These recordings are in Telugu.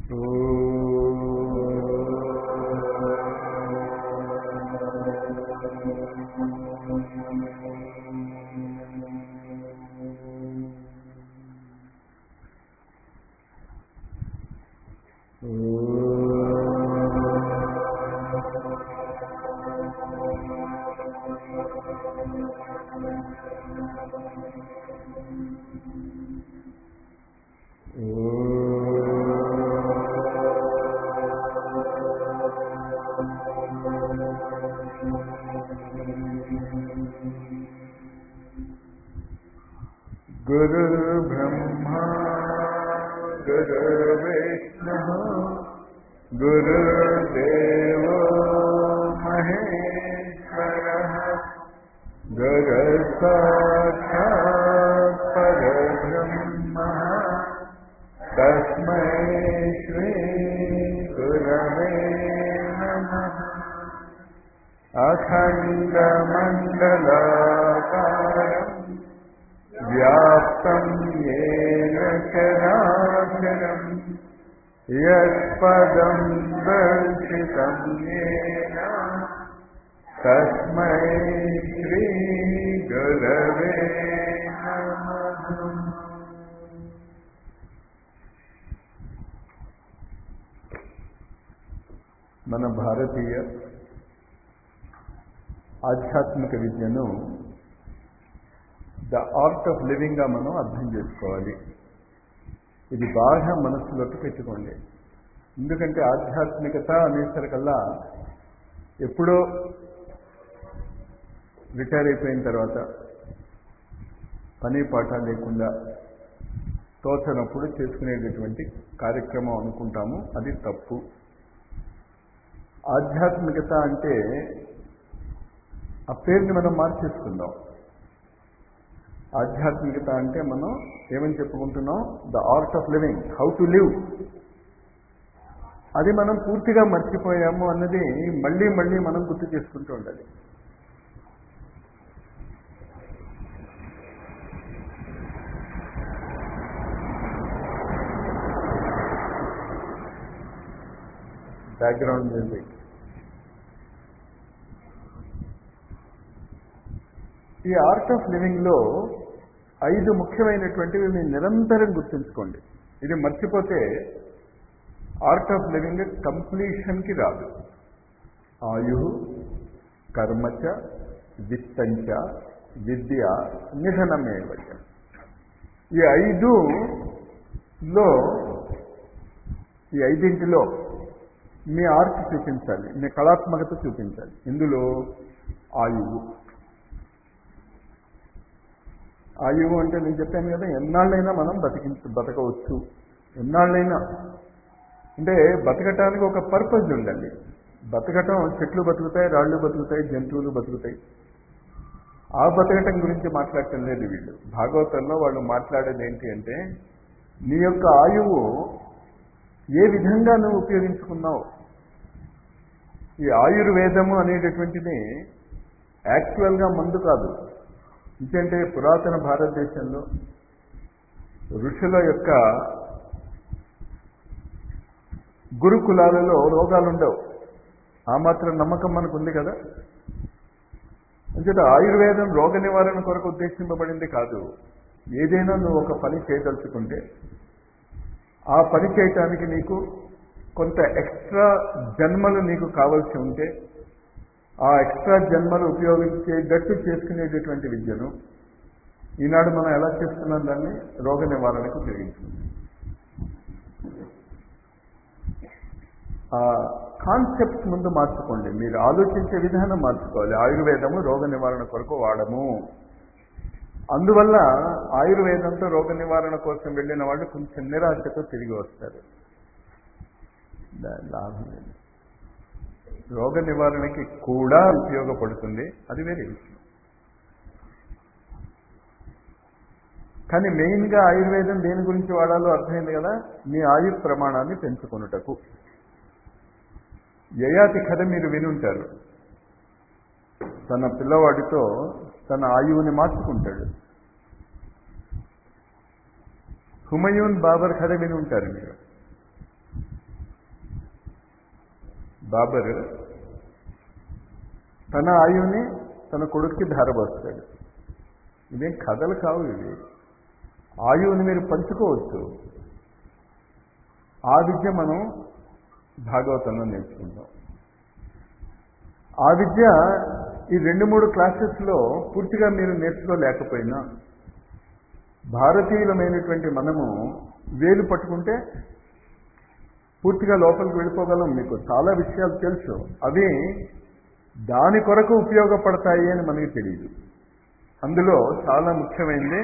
गुरुर्ब्रह्मा गुरुर्विष्णुः गुरुर्देवो महेश्वरः गुरुसाक्षात् परब्रह्मः तस्मै श्रीगुरवे नमः अखण्डमण्डलाकारम् व्याप्तं येन चराचरम् यत्पदं दर्शितं येन तस्मै श्रीगुरवे नमः మన భారతీయ ఆధ్యాత్మిక విద్యను ద ఆర్ట్ ఆఫ్ లివింగ్గా మనం అర్థం చేసుకోవాలి ఇది బాగా మనస్సులోకి పెట్టుకోండి ఎందుకంటే ఆధ్యాత్మికత అనేసరికల్లా ఎప్పుడో రిటైర్ అయిపోయిన తర్వాత పని పాట లేకుండా తోచనప్పుడు చేసుకునేటటువంటి కార్యక్రమం అనుకుంటాము అది తప్పు ఆధ్యాత్మికత అంటే ఆ పేరుని మనం మార్చేసుకుందాం ఆధ్యాత్మికత అంటే మనం ఏమని చెప్పుకుంటున్నాం the art of living how to live అది మనం పూర్తిగా మర్చిపోయాము అన్నది మళ్ళీ మళ్ళీ మనం గుర్తు చేసుకుంటూ ఉండాలి బ్యాక్గ్రౌండ్ మ్యూజిక్ ఈ ఆర్ట్ ఆఫ్ లివింగ్లో ఐదు ముఖ్యమైనటువంటివి మీరు నిరంతరం గుర్తుంచుకోండి ఇది మర్చిపోతే ఆర్ట్ ఆఫ్ లివింగ్ కంప్లీషన్కి రాదు ఆయు కర్మచ విత్తంచ విద్య నిధనమేవచ ఈ ఐదులో ఈ ఐదింటిలో మీ ఆర్ట్ చూపించాలి మీ కళాత్మకత చూపించాలి ఇందులో ఆయువు ఆయువు అంటే నేను చెప్పాను కదా ఎన్నాళ్ళైనా మనం బతికించ బతకవచ్చు ఎన్నాళ్ళైనా అంటే బతకటానికి ఒక పర్పస్ ఉండాలి బతకటం చెట్లు బతుకుతాయి రాళ్ళు బతుకుతాయి జంతువులు బతుకుతాయి ఆ బతకటం గురించి మాట్లాడటం లేదు వీళ్ళు భాగవతంలో వాళ్ళు మాట్లాడేది ఏంటి అంటే నీ యొక్క ఆయువు ఏ విధంగా నువ్వు ఉపయోగించుకున్నావు ఈ ఆయుర్వేదము అనేటటువంటిది యాక్చువల్గా మందు కాదు ఎందుకంటే పురాతన భారతదేశంలో ఋషుల యొక్క గురుకులాలలో రోగాలు ఉండవు ఆ మాత్రం నమ్మకం మనకు ఉంది కదా అంచేత ఆయుర్వేదం రోగ నివారణ కొరకు ఉద్దేశింపబడింది కాదు ఏదైనా నువ్వు ఒక పని చేయదలుచుకుంటే ఆ పని చేయటానికి నీకు కొంత ఎక్స్ట్రా జన్మలు నీకు కావలసి ఉంటే ఆ ఎక్స్ట్రా జన్మలు ఉపయోగించేటట్టు చేసుకునేటటువంటి విద్యను ఈనాడు మనం ఎలా చేస్తున్నాం దాన్ని రోగ నివారణకు ఉపయోగించుకుంది ఆ కాన్సెప్ట్ ముందు మార్చుకోండి మీరు ఆలోచించే విధానం మార్చుకోవాలి ఆయుర్వేదము రోగ నివారణ కొరకు వాడము అందువల్ల ఆయుర్వేదంతో రోగ నివారణ కోసం వెళ్ళిన వాళ్ళు కొంచెం నిరాశతో తిరిగి వస్తారు లాభం లేదు రోగ నివారణకి కూడా ఉపయోగపడుతుంది అది వేరే విషయం కానీ మెయిన్గా ఆయుర్వేదం దేని గురించి వాడాలో అర్థమైంది కదా మీ ఆయు ప్రమాణాన్ని పెంచుకొనుటకు యయాతి కథ మీరు వినుంటారు తన పిల్లవాడితో తన ఆయువుని మార్చుకుంటాడు హుమయూన్ బాబర్ కథ విని ఉంటారు మీరు బాబర్ తన ఆయువుని తన కొడుక్కి ధారపోస్తాడు ఇవేం కథలు కావు ఇవి ఆయువుని మీరు పంచుకోవచ్చు ఆ విద్య మనం భాగవతంలో నేర్చుకుంటాం ఆ విద్య ఈ రెండు మూడు క్లాసెస్లో పూర్తిగా మీరు నేర్చుకోలేకపోయినా భారతీయులమైనటువంటి మనము వేలు పట్టుకుంటే పూర్తిగా లోపలికి వెళ్ళిపోగలం మీకు చాలా విషయాలు తెలుసు అవి దాని కొరకు ఉపయోగపడతాయి అని మనకి తెలియదు అందులో చాలా ముఖ్యమైనది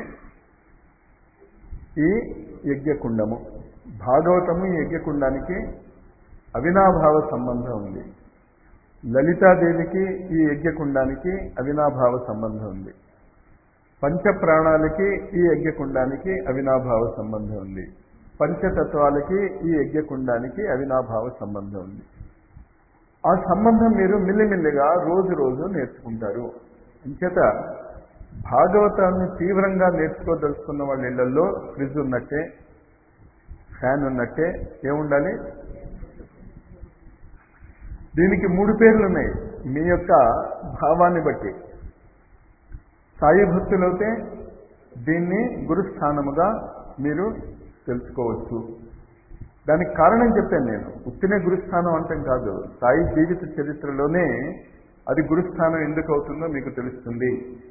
ఈ యజ్ఞకుండము భాగవతము ఈ యజ్ఞకుండానికి అవినాభావ సంబంధం ఉంది లలితాదేవికి ఈ యజ్ఞకుండానికి అవినాభావ సంబంధం ఉంది పంచప్రాణాలకి ఈ యజ్ఞకుండానికి అవినాభావ సంబంధం ఉంది పంచతత్వాలకి ఈ యజ్ఞకుండానికి అవినాభావ సంబంధం ఉంది ఆ సంబంధం మీరు మిల్లిమిల్లిగా రోజు రోజు నేర్చుకుంటారు ఇంచేత భాగవతాన్ని తీవ్రంగా నేర్చుకోదలుచుకున్న వాళ్ళ ఇళ్లలో ఫ్రిడ్జ్ ఉన్నట్టే ఫ్యాన్ ఉన్నట్టే ఏముండాలి దీనికి మూడు పేర్లు ఉన్నాయి మీ యొక్క భావాన్ని బట్టి సాయి భక్తులైతే దీన్ని గురుస్థానముగా మీరు తెలుసుకోవచ్చు దానికి కారణం చెప్పాను నేను ఉత్తినే గురుస్థానం అంటాం కాదు సాయి జీవిత చరిత్రలోనే అది గురుస్థానం ఎందుకు అవుతుందో మీకు తెలుస్తుంది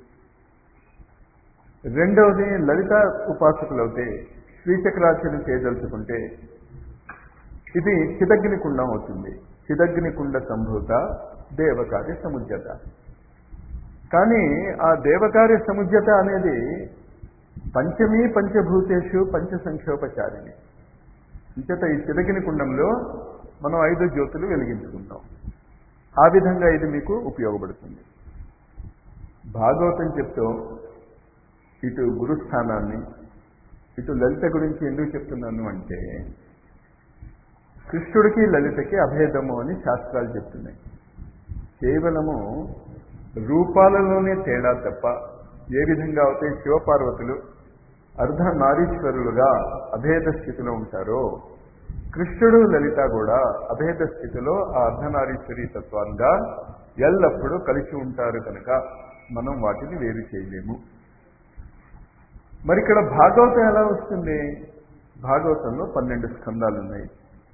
రెండవది లలిత ఉపాసకులవుతే శ్రీచక్రార్చన చేయదలుచుకుంటే ఇది చిదగ్ని కుండం అవుతుంది చిదగ్ని కుండ సంభూత దేవకార్య సముద్యత కానీ ఆ దేవకార్య సముద్యత అనేది పంచమీ పంచభూతేషు పంచ సంక్షోపచారిణి ఇంచేత ఈ చిదగిని కుండంలో మనం ఐదు జ్యోతులు వెలిగించుకుంటాం ఆ విధంగా ఇది మీకు ఉపయోగపడుతుంది భాగవతం చెప్తూ ఇటు గురుస్థానాన్ని ఇటు లలిత గురించి ఎందుకు చెప్తున్నాను అంటే కృష్ణుడికి లలితకి అభేదము అని శాస్త్రాలు చెప్తున్నాయి కేవలము రూపాలలోనే తేడా తప్ప ఏ విధంగా అయితే శివపార్వతులు అర్ధ నారీశ్వరులుగా అభేద స్థితిలో ఉంటారో కృష్ణుడు లలిత కూడా అభేద స్థితిలో ఆ అర్ధనారీశ్వరి తత్వంగా ఎల్లప్పుడూ కలిసి ఉంటారు కనుక మనం వాటిని వేరు చేయలేము మరి ఇక్కడ భాగవతం ఎలా వస్తుంది భాగవతంలో పన్నెండు స్కందాలు ఉన్నాయి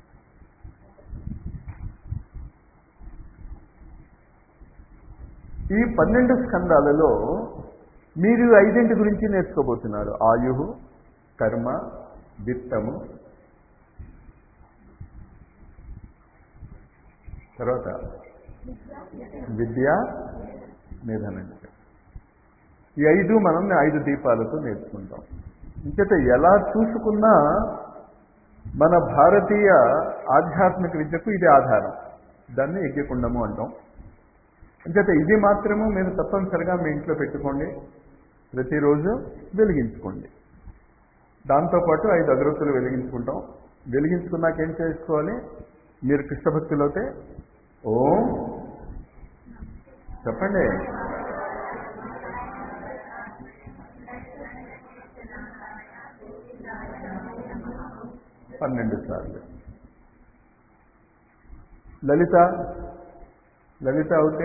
ఈ పన్నెండు స్కందాలలో మీరు ఐదింటి గురించి నేర్చుకోబోతున్నారు ఆయు కర్మ విత్తము తర్వాత విద్య నిధనం ఈ ఐదు మనం ఐదు దీపాలతో నేర్చుకుంటాం ఇంకట ఎలా చూసుకున్నా మన భారతీయ ఆధ్యాత్మిక విద్యకు ఇది ఆధారం దాన్ని యజ్ఞకుండము అంటాం అంచేత ఇది మాత్రము మీరు తప్పనిసరిగా మీ ఇంట్లో పెట్టుకోండి ప్రతిరోజు వెలిగించుకోండి దాంతోపాటు ఐదు అగరత్తులు వెలిగించుకుంటాం వెలిగించుకున్నాక ఏం చేసుకోవాలి మీరు కృష్ణభక్తులు అయితే ఓం చెప్పండి పన్నెండు సార్లు లలిత లలిత అవుతే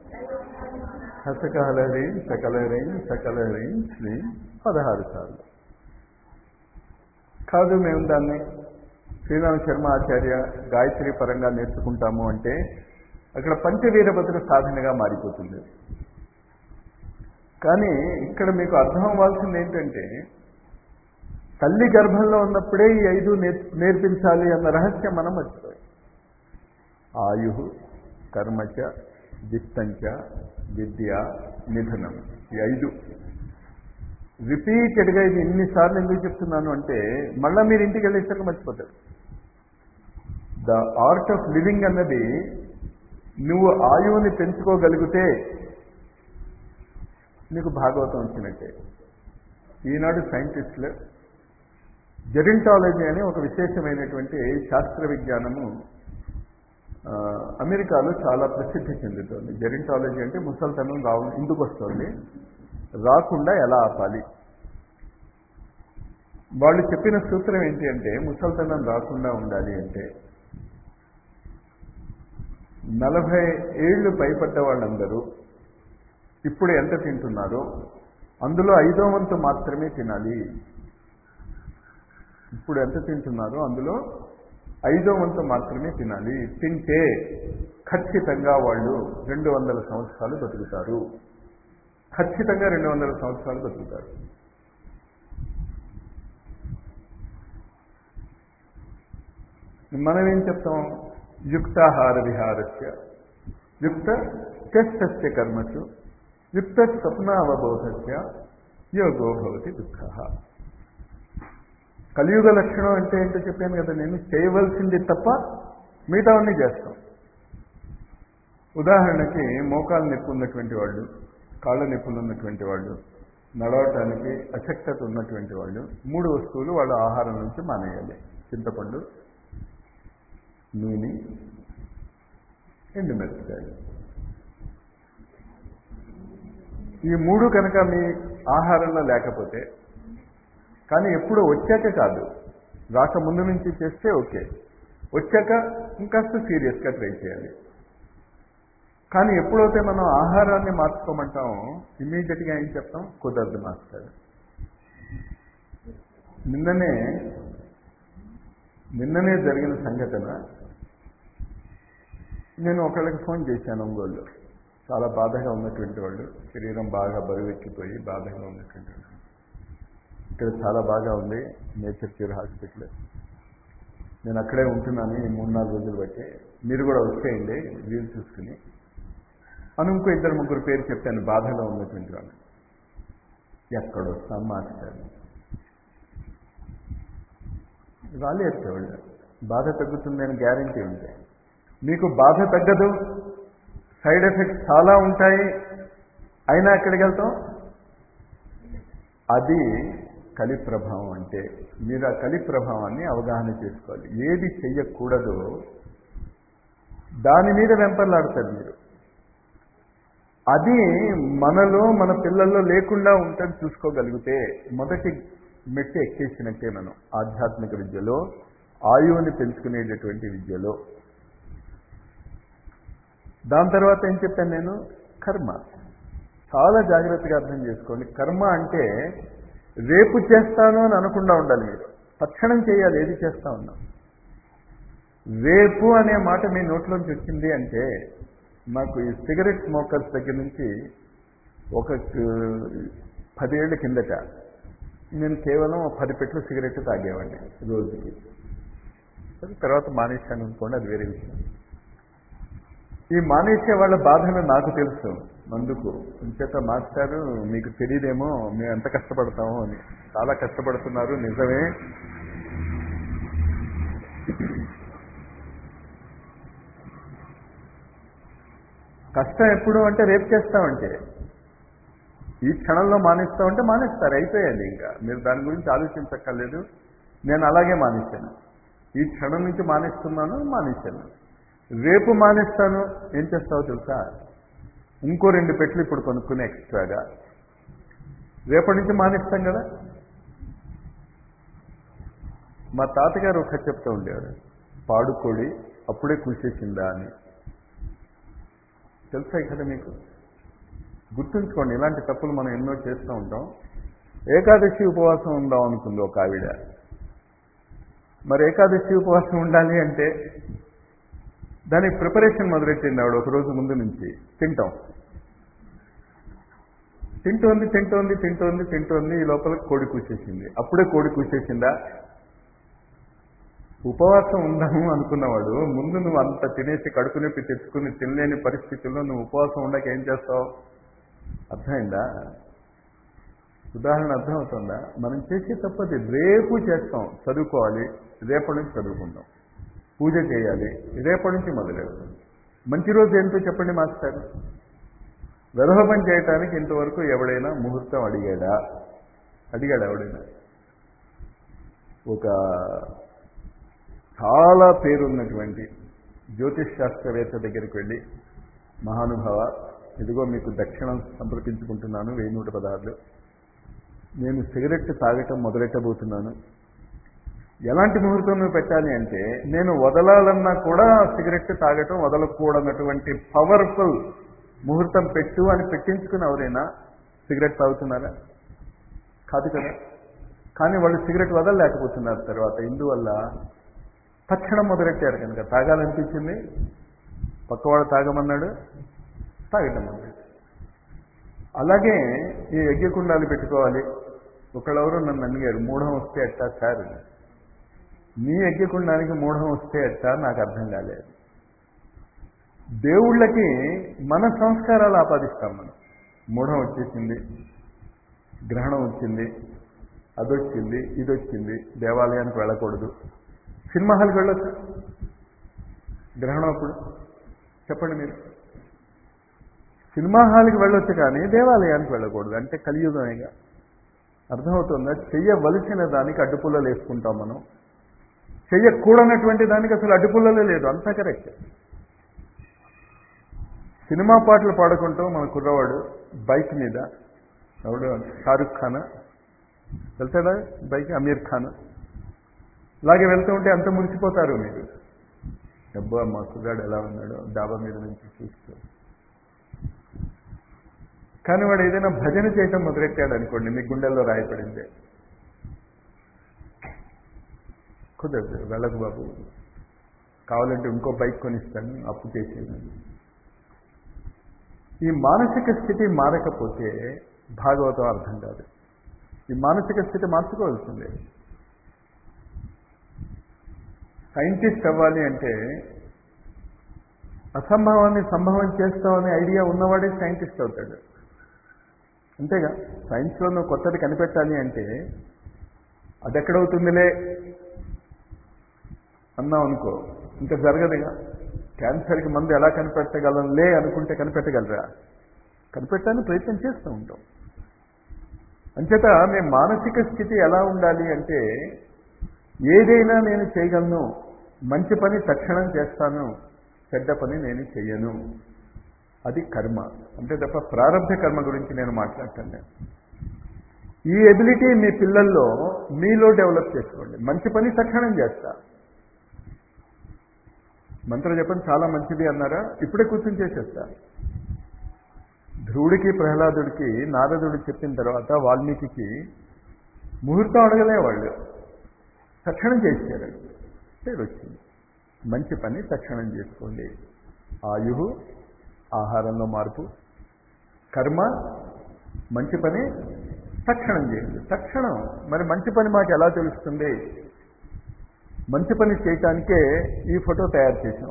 హసకహలరి సకలరి సకలరి శ్రీ పదహారు సార్లు కాదు మేము దాన్ని శ్రీరామ శర్మ ఆచార్య గాయత్రి పరంగా నేర్చుకుంటాము అంటే అక్కడ పంచవీరభద్ర సాధనగా మారిపోతుంది కానీ ఇక్కడ మీకు అర్థం అవ్వాల్సింది ఏంటంటే తల్లి గర్భంలో ఉన్నప్పుడే ఈ ఐదు నేర్పించాలి అన్న రహస్యం మనం మర్చిపోయాం ఆయు కర్మచ విత్తంచ విద్య నిధనం ఈ ఐదు రిపీటెడ్గా ఇది ఎన్నిసార్లు ఎందుకు చెప్తున్నాను అంటే మళ్ళీ మీరు ఇంటికి వెళ్ళేసాక మర్చిపోతారు ద ఆర్ట్ ఆఫ్ లివింగ్ అన్నది నువ్వు ఆయువుని పెంచుకోగలిగితే నీకు భాగవతం వచ్చినట్టే ఈనాడు సైంటిస్టులు జెరింటాలజీ అని ఒక విశేషమైనటువంటి శాస్త్ర విజ్ఞానము అమెరికాలో చాలా ప్రసిద్ధి చెందుతుంది జెరింటాలజీ అంటే ముసల్తనం రావు ఇందుకు వస్తుంది రాకుండా ఎలా ఆపాలి వాళ్ళు చెప్పిన సూత్రం ఏంటి అంటే ముసల్తనం రాకుండా ఉండాలి అంటే నలభై ఏళ్ళు పైపడ్డ వాళ్ళందరూ ఇప్పుడు ఎంత తింటున్నారో అందులో ఐదో వంతు మాత్రమే తినాలి ఇప్పుడు ఎంత తింటున్నారో అందులో ఐదో వంతు మాత్రమే తినాలి తింటే ఖచ్చితంగా వాళ్ళు రెండు వందల సంవత్సరాలు బతుకుతారు ఖచ్చితంగా రెండు వందల సంవత్సరాలు బతుకుతారు మనం ఏం చెప్తాం యుక్తాహార విహారస్య యుక్త చేష్టస్య కర్మసు యుక్త స్వప్నావబోధస్య యోగో భవతి దుఃఖ కలియుగ లక్షణం అంటే ఏంటో చెప్పాను కదా నేను చేయవలసింది తప్ప మిగతావన్నీ చేస్తాం ఉదాహరణకి మోకాలు నొప్పి ఉన్నటువంటి వాళ్ళు కాళ్ళ నొప్పులు ఉన్నటువంటి వాళ్ళు నడవటానికి అశక్తత ఉన్నటువంటి వాళ్ళు మూడు వస్తువులు వాళ్ళ ఆహారం నుంచి మానేయాలి చింతపండు నూనె ఎండుమిరపకాయలు ఈ మూడు కనుక మీ ఆహారంలో లేకపోతే కానీ ఎప్పుడు వచ్చాక కాదు రాక ముందు నుంచి చేస్తే ఓకే వచ్చాక ఇంకాస్త సీరియస్గా ట్రై చేయాలి కానీ ఎప్పుడైతే మనం ఆహారాన్ని మార్చుకోమంటాం ఇమ్మీడియట్గా ఏం చెప్తాం కుదరదు మాస్టర్ నిన్ననే నిన్ననే జరిగిన సంఘటన నేను ఒకళ్ళకి ఫోన్ చేశాను ఒంగోలు చాలా బాధగా ఉన్నటువంటి వాళ్ళు శరీరం బాగా బరువెక్కిపోయి బాధగా ఉన్నటువంటి వాళ్ళు ఇక్కడ చాలా బాగా ఉంది నేచర్ క్యూర్ హాస్పిటల్ నేను అక్కడే ఉంటున్నాను ఈ మూడు నాలుగు రోజులు బట్టి మీరు కూడా వచ్చేయండి వీలు చూసుకుని అని ఇంకో ఇద్దరు ముగ్గురు పేరు చెప్పాను బాధగా ఉన్నటువంటి వాళ్ళు ఎక్కడొస్తాం మాస్టర్ రాలేరు వాళ్ళు బాధ తగ్గుతుందని గ్యారంటీ ఉంది మీకు బాధ తగ్గదు సైడ్ ఎఫెక్ట్స్ చాలా ఉంటాయి అయినా ఎక్కడికి వెళ్తాం అది కలి ప్రభావం అంటే మీరు ఆ కలి ప్రభావాన్ని అవగాహన చేసుకోవాలి ఏది చెయ్యకూడదో దాని మీద వెంపర్లాడతారు మీరు అది మనలో మన పిల్లల్లో లేకుండా ఉంటుంది చూసుకోగలిగితే మొదటి మెట్టి ఎక్కేసినట్టే మనం ఆధ్యాత్మిక విద్యలో ఆయువుని పెంచుకునేటటువంటి విద్యలో దాని తర్వాత ఏం చెప్పాను నేను కర్మ చాలా జాగ్రత్తగా అర్థం చేసుకోండి కర్మ అంటే రేపు చేస్తాను అని అనకుండా ఉండాలి మీరు తక్షణం చేయాలి ఏది చేస్తా ఉన్నాం రేపు అనే మాట మీ నోట్లోంచి వచ్చింది అంటే నాకు ఈ సిగరెట్ స్మోకర్స్ దగ్గర నుంచి ఒక పదేళ్ల కిందట నేను కేవలం పది పెట్లు సిగరెట్ తాగేవాడిని రోజుకి తర్వాత మానేశాను అనుకోండి అది వేరే విషయం ఈ మానేసే వాళ్ళ బాధలు నాకు తెలుసు అందుకు ఇంచేత మాస్టారు మీకు తెలియదేమో మేము ఎంత కష్టపడతామో అని చాలా కష్టపడుతున్నారు నిజమే కష్టం ఎప్పుడు అంటే రేపు చేస్తామంటే ఈ క్షణంలో మానేస్తామంటే మానేస్తారు అయిపోయాది ఇంకా మీరు దాని గురించి ఆలోచించక్కర్లేదు నేను అలాగే మానేశాను ఈ క్షణం నుంచి మానేస్తున్నాను మానేశాను రేపు మానేస్తాను ఏం చేస్తావో తెలుసా ఇంకో రెండు పెట్లు ఇప్పుడు కొనుక్కుని ఎక్స్ట్రాగా రేపటి నుంచి మానేస్తాం కదా మా తాతగారు ఒక చెప్తూ ఉండేవారు పాడుకోడి అప్పుడే కూసేసిందా అని తెలుసా కదా మీకు గుర్తుంచుకోండి ఇలాంటి తప్పులు మనం ఎన్నో చేస్తూ ఉంటాం ఏకాదశి ఉపవాసం ఉందాం అనుకుంది ఒక ఆవిడ మరి ఏకాదశి ఉపవాసం ఉండాలి అంటే దానికి ప్రిపరేషన్ మొదలెట్టింది ఆవిడ ఒక రోజు ముందు నుంచి తింటాం తింటోంది తింటోంది తింటోంది తింటోంది ఈ లోపల కోడి కూసేసింది అప్పుడే కోడి కూసేసిందా ఉపవాసం ఉందాము అనుకున్నవాడు ముందు నువ్వు అంత తినేసి కడుపు నొప్పి తెచ్చుకుని తినలేని పరిస్థితుల్లో నువ్వు ఉపవాసం ఉండక ఏం చేస్తావు అర్థమైందా ఉదాహరణ అర్థమవుతుందా మనం చేసే తప్పది రేపు చేస్తాం చదువుకోవాలి రేపటి నుంచి చదువుకుంటాం పూజ చేయాలి రేపటి నుంచి మొదలెడతాం మంచి రోజు ఏంటో చెప్పండి మాస్టర్ వెధవపం చేయటానికి ఇంతవరకు ఎవడైనా ముహూర్తం అడిగాడా అడిగాడు ఎవడైనా ఒక చాలా పేరున్నటువంటి జ్యోతిష్ శాస్త్రవేత్త దగ్గరికి వెళ్ళి మహానుభావ ఇదిగో మీకు దక్షిణం సంప్రదించుకుంటున్నాను వెయ్యి నూట పదహారులు నేను సిగరెట్ తాగటం మొదలెట్టబోతున్నాను ఎలాంటి ముహూర్తం నువ్వు పెట్టాలి అంటే నేను వదలాలన్నా కూడా సిగరెట్ తాగటం వదలకూడనటువంటి పవర్ఫుల్ ముహూర్తం పెట్టు అని పెట్టించుకుని ఎవరైనా సిగరెట్ తాగుతున్నారా కాదు కదా కానీ వాళ్ళు సిగరెట్ వదలలేకపోతున్నారు తర్వాత ఇందువల్ల తక్షణం మొదలెట్టారు కనుక తాగాలనిపించింది పక్కవాడు తాగమన్నాడు తాగటం మొదలెట్టారు అలాగే ఈ యజ్ఞకుండాలు పెట్టుకోవాలి ఒకళ్ళెవరు నన్ను అడిగారు మూఢం వస్తే ఎట్టా సార్ నీ యజ్ఞకుండానికి మూఢం వస్తే ఎట్టా నాకు అర్థం కాలేదు దేవుళ్ళకి మన సంస్కారాలు ఆపాదిస్తాం మనం మూఢం వచ్చేసింది గ్రహణం వచ్చింది అదొచ్చింది ఇది వచ్చింది దేవాలయానికి వెళ్ళకూడదు సినిమా హాల్కి వెళ్ళొచ్చు గ్రహణం అప్పుడు చెప్పండి మీరు సినిమా హాల్కి వెళ్ళొచ్చు కానీ దేవాలయానికి వెళ్ళకూడదు అంటే కలియుగమేగా అర్థమవుతుందా చెయ్యవలసిన దానికి అడ్డుపుల్లలు వేసుకుంటాం మనం చెయ్యకూడనటువంటి దానికి అసలు అడ్డుపుల్లలే లేదు అంతా కరెక్ట్ సినిమా పాటలు పాడుకుంటూ మన కుర్రవాడు బైక్ మీద ఎవడు షారుఖ్ ఖాన్ వెళ్తాడా బైక్ అమీర్ ఖాన్ ఇలాగే వెళ్తూ ఉంటే అంత మురిసిపోతారు మీరు డబ్బా మా కుర్రాడు ఎలా ఉన్నాడో డాబా మీద నుంచి చూస్తూ కానీ వాడు ఏదైనా భజన చేయటం మొదలెట్టాడు అనుకోండి మీ గుండెల్లో రాయపడింది కుదరదు వెళ్ళకు బాబు కావాలంటే ఇంకో బైక్ కొనిస్తాను అప్పు చేసేది ఈ మానసిక స్థితి మారకపోతే భాగవతం అర్థం కాదు ఈ మానసిక స్థితి మార్చుకోవాల్సిందే సైంటిస్ట్ అవ్వాలి అంటే అసంభవాన్ని సంభవం చేస్తామనే ఐడియా ఉన్నవాడే సైంటిస్ట్ అవుతాడు అంతేగా సైన్స్లో నువ్వు కొత్తది కనిపెట్టాలి అంటే అది ఎక్కడవుతుందిలే అన్నావు అనుకో ఇంకా జరగదుగా క్యాన్సర్కి మందు ఎలా కనిపెట్టగలంలే అనుకుంటే కనిపెట్టగలరా కనిపెట్టడానికి ప్రయత్నం చేస్తూ ఉంటాం అంచేత మేము మానసిక స్థితి ఎలా ఉండాలి అంటే ఏదైనా నేను చేయగలను మంచి పని తక్షణం చేస్తాను చెడ్డ పని నేను చెయ్యను అది కర్మ అంతే తప్ప ప్రారంభ కర్మ గురించి నేను మాట్లాడతాను నేను ఈ ఎబిలిటీ మీ పిల్లల్లో మీలో డెవలప్ చేసుకోండి మంచి పని తక్షణం చేస్తా మంత్రం చెప్పని చాలా మంచిది అన్నారా ఇప్పుడే కూర్చొని చేసేస్తా ధ్రువుడికి ప్రహ్లాదుడికి నారదుడు చెప్పిన తర్వాత వాల్మీకి ముహూర్తం అడగలే వాళ్ళు తక్షణం చేశారు పేరు వచ్చింది మంచి పని తక్షణం చేసుకోండి ఆయు ఆహారంలో మార్పు కర్మ మంచి పని తక్షణం చేయండి తక్షణం మరి మంచి పని మాకు ఎలా తెలుస్తుంది మంచి పని చేయటానికే ఈ ఫోటో తయారు చేశాం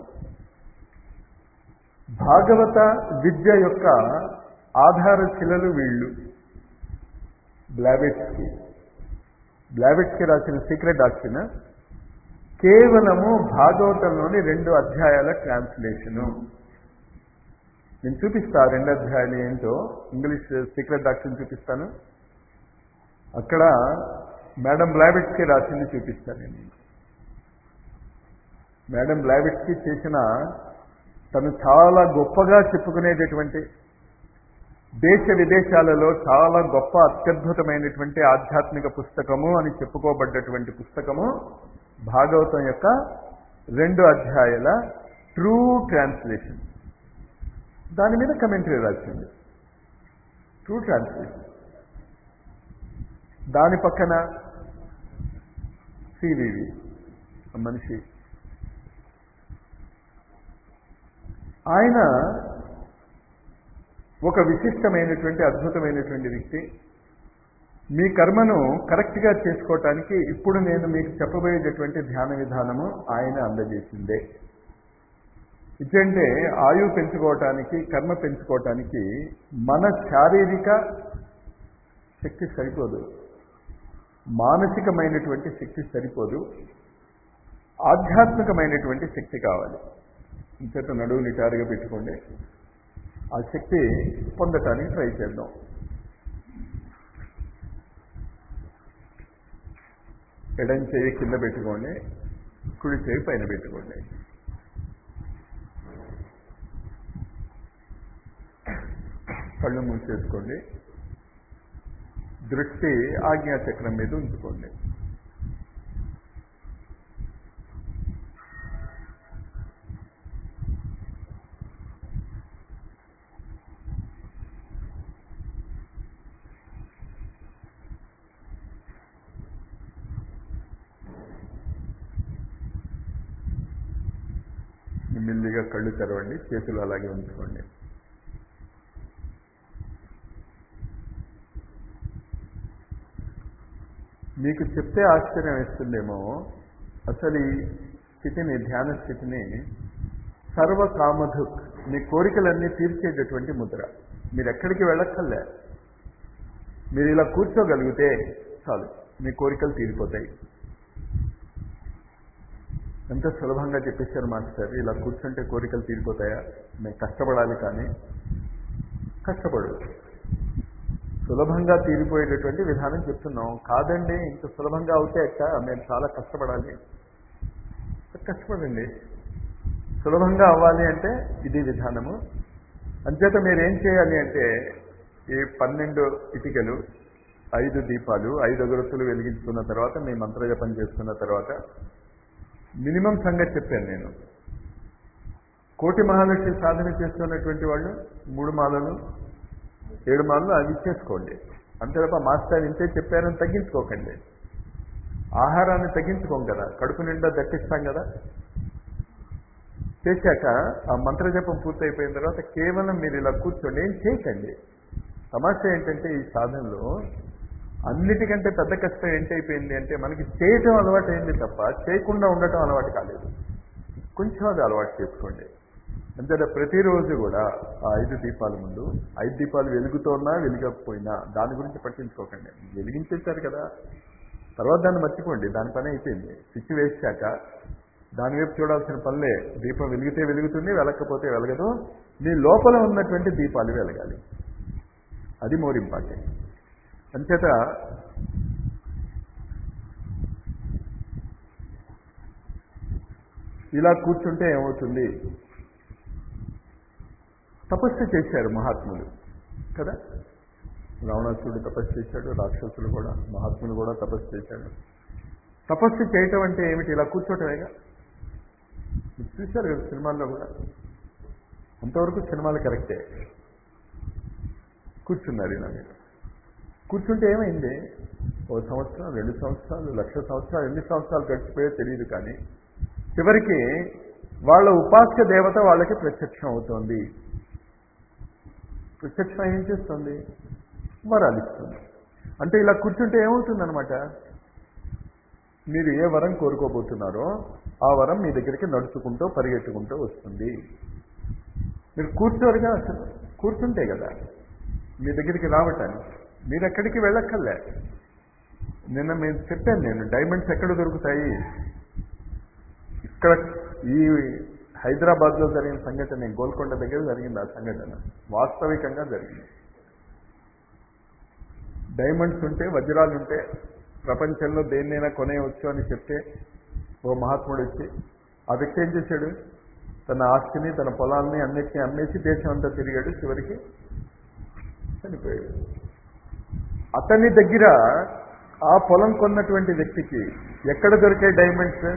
భాగవత విద్య యొక్క ఆధార శిలలు వీళ్ళు బ్లాబెట్స్కి బ్లాబెట్స్కి రాసిన సీక్రెట్ డాక్టర్ కేవలము భాగవతంలోని రెండు అధ్యాయాల ట్రాన్స్లేషను నేను చూపిస్తా ఆ రెండు అధ్యాయాలు ఏంటో ఇంగ్లీష్ సీక్రెట్ డాక్టర్ని చూపిస్తాను అక్కడ మేడం బ్లాబెట్స్కి రాసింది చూపిస్తాను నేను మేడం బ్లాబెట్స్కి చేసిన తను చాలా గొప్పగా చెప్పుకునేటటువంటి దేశ విదేశాలలో చాలా గొప్ప అత్యద్భుతమైనటువంటి ఆధ్యాత్మిక పుస్తకము అని చెప్పుకోబడ్డటువంటి పుస్తకము భాగవతం యొక్క రెండు అధ్యాయాల ట్రూ ట్రాన్స్లేషన్ దాని మీద కమెంటరీ రాసింది ట్రూ ట్రాన్స్లేషన్ దాని పక్కన సివివి మనిషి ఆయన ఒక విశిష్టమైనటువంటి అద్భుతమైనటువంటి వ్యక్తి మీ కర్మను కరెక్ట్గా చేసుకోవటానికి ఇప్పుడు నేను మీకు చెప్పబోయేటటువంటి ధ్యాన విధానము ఆయన అందజేసిందే ఇదంటే ఆయువు పెంచుకోవటానికి కర్మ పెంచుకోవటానికి మన శారీరక శక్తి సరిపోదు మానసికమైనటువంటి శక్తి సరిపోదు ఆధ్యాత్మికమైనటువంటి శక్తి కావాలి ఇంచేత నడువు నిటారుగా పెట్టుకోండి ఆ శక్తి పొందటానికి ట్రై చేద్దాం ఎడం చేయి కింద పెట్టుకోండి కుడి చేయి పైన పెట్టుకోండి కళ్ళు మూసేసుకోండి దృష్టి ఆజ్ఞాచక్రం మీద ఉంచుకోండి మెల్లిగా కళ్ళు తెరవండి చేతులు అలాగే ఉంచుకోండి మీకు చెప్తే ఆశ్చర్యం వేస్తుందేమో అసలు ఈ స్థితిని ధ్యాన స్థితిని సర్వకామధుక్ మీ కోరికలన్నీ తీర్చేటటువంటి ముద్ర మీరు ఎక్కడికి వెళ్ళక్కర్లే మీరు ఇలా కూర్చోగలిగితే చాలు మీ కోరికలు తీరిపోతాయి ఎంత సులభంగా చెప్పేశారు మాస్టర్ ఇలా కూర్చుంటే కోరికలు తీరిపోతాయా మేము కష్టపడాలి కానీ కష్టపడు సులభంగా తీరిపోయేటటువంటి విధానం చెప్తున్నాం కాదండి ఇంత సులభంగా అవుతే ఎక్క మేము చాలా కష్టపడాలి కష్టపడండి సులభంగా అవ్వాలి అంటే ఇది విధానము అంచేత మీరు ఏం చేయాలి అంటే ఈ పన్నెండు ఇటికలు ఐదు దీపాలు ఐదు అగరత్తులు వెలిగించుకున్న తర్వాత మీ మంత్రజపం చేసుకున్న తర్వాత మినిమం సంగతి చెప్పాను నేను కోటి మహాలక్ష్మి సాధన చేస్తున్నటువంటి వాళ్ళు మూడు మాలలు ఏడు మాలలు అవి ఇచ్చేసుకోండి అంతే తప్ప మాస్టర్ ఇంతే చెప్పారని తగ్గించుకోకండి ఆహారాన్ని తగ్గించుకోం కదా కడుపు నిండా దట్టిస్తాం కదా చేశాక ఆ మంత్రజపం పూర్తయిపోయిన తర్వాత కేవలం మీరు ఇలా కూర్చోండి ఏం చేయకండి సమస్య ఏంటంటే ఈ సాధనలో అన్నిటికంటే పెద్ద కష్టం ఏంటైపోయింది అంటే మనకి చేయటం అలవాటు అయింది తప్ప చేయకుండా ఉండటం అలవాటు కాలేదు కొంచెం అది అలవాటు చేసుకోండి అంతేత ప్రతిరోజు కూడా ఆ ఐదు దీపాల ముందు ఐదు దీపాలు వెలుగుతోన్నా వెలుగకపోయినా దాని గురించి పట్టించుకోకండి వెలిగించేశారు కదా తర్వాత దాన్ని మర్చిపోండి దాని పని అయిపోయింది స్విచ్ వేసాక దాని వైపు చూడాల్సిన పనులే దీపం వెలిగితే వెలుగుతుంది వెలకపోతే వెలగదు మీ లోపల ఉన్నటువంటి దీపాలు వెలగాలి అది మోర్ ఇంపార్టెంట్ అంచేత ఇలా కూర్చుంటే ఏమవుతుంది తపస్సు చేశారు మహాత్ములు కదా రావణాసుడు తపస్సు చేశాడు రాక్షసులు కూడా మహాత్ములు కూడా తపస్సు చేశాడు తపస్సు చేయటం అంటే ఏమిటి ఇలా కూర్చోటమేగా మీరు చూశారు కదా సినిమాల్లో కూడా అంతవరకు సినిమాలు కరెక్టే కూర్చున్నారు ఇలా మీరు కూర్చుంటే ఏమైంది ఓ సంవత్సరం రెండు సంవత్సరాలు లక్ష సంవత్సరాలు ఎన్ని సంవత్సరాలు గడిచిపోయో తెలియదు కానీ చివరికి వాళ్ళ ఉపాస్య దేవత వాళ్ళకి ప్రత్యక్షం అవుతోంది ప్రత్యక్షం ఏం చేస్తుంది వరాలు ఇస్తుంది అంటే ఇలా కూర్చుంటే ఏమవుతుందనమాట మీరు ఏ వరం కోరుకోబోతున్నారో ఆ వరం మీ దగ్గరికి నడుచుకుంటూ పరిగెట్టుకుంటూ వస్తుంది మీరు కూర్చోరుగా అసలు కూర్చుంటే కదా మీ దగ్గరికి రావటానికి మీరు ఎక్కడికి వెళ్ళక్కర్లే నిన్న మేము చెప్పాను నేను డైమండ్స్ ఎక్కడ దొరుకుతాయి ఇక్కడ ఈ హైదరాబాద్లో జరిగిన సంఘటన గోల్కొండ దగ్గర జరిగింది ఆ సంఘటన వాస్తవికంగా జరిగింది డైమండ్స్ ఉంటే వజ్రాలు ఉంటే ప్రపంచంలో దేన్నైనా కొనేయవచ్చు అని చెప్తే ఓ మహాత్ముడు వచ్చి ఆ వ్యక్తి ఏం చేశాడు తన ఆస్తిని తన పొలాల్ని అన్నిటిని అమ్మేసి దేశం అంతా తిరిగాడు చివరికి చనిపోయాడు అతని దగ్గర ఆ పొలం కొన్నటువంటి వ్యక్తికి ఎక్కడ దొరికే డైమండ్స్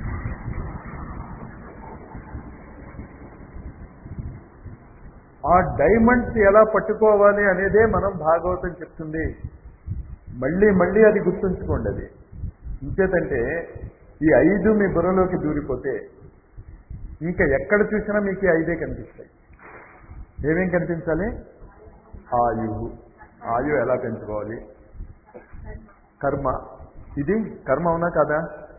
ఆ డైమండ్స్ ఎలా పట్టుకోవాలి అనేదే మనం భాగవతం చెప్తుంది మళ్ళీ మళ్ళీ అది గుర్తుంచుకోండి అది ఇంకేతంటే ఈ ఐదు మీ బుర్రలోకి దూరిపోతే ఇంకా ఎక్కడ చూసినా మీకు ఈ ఐదే కనిపిస్తాయి ఏమేం కనిపించాలి ఆయు ఆయు ఎలా పెంచుకోవాలి కర్మ ఇది కర్మ అవునా కదా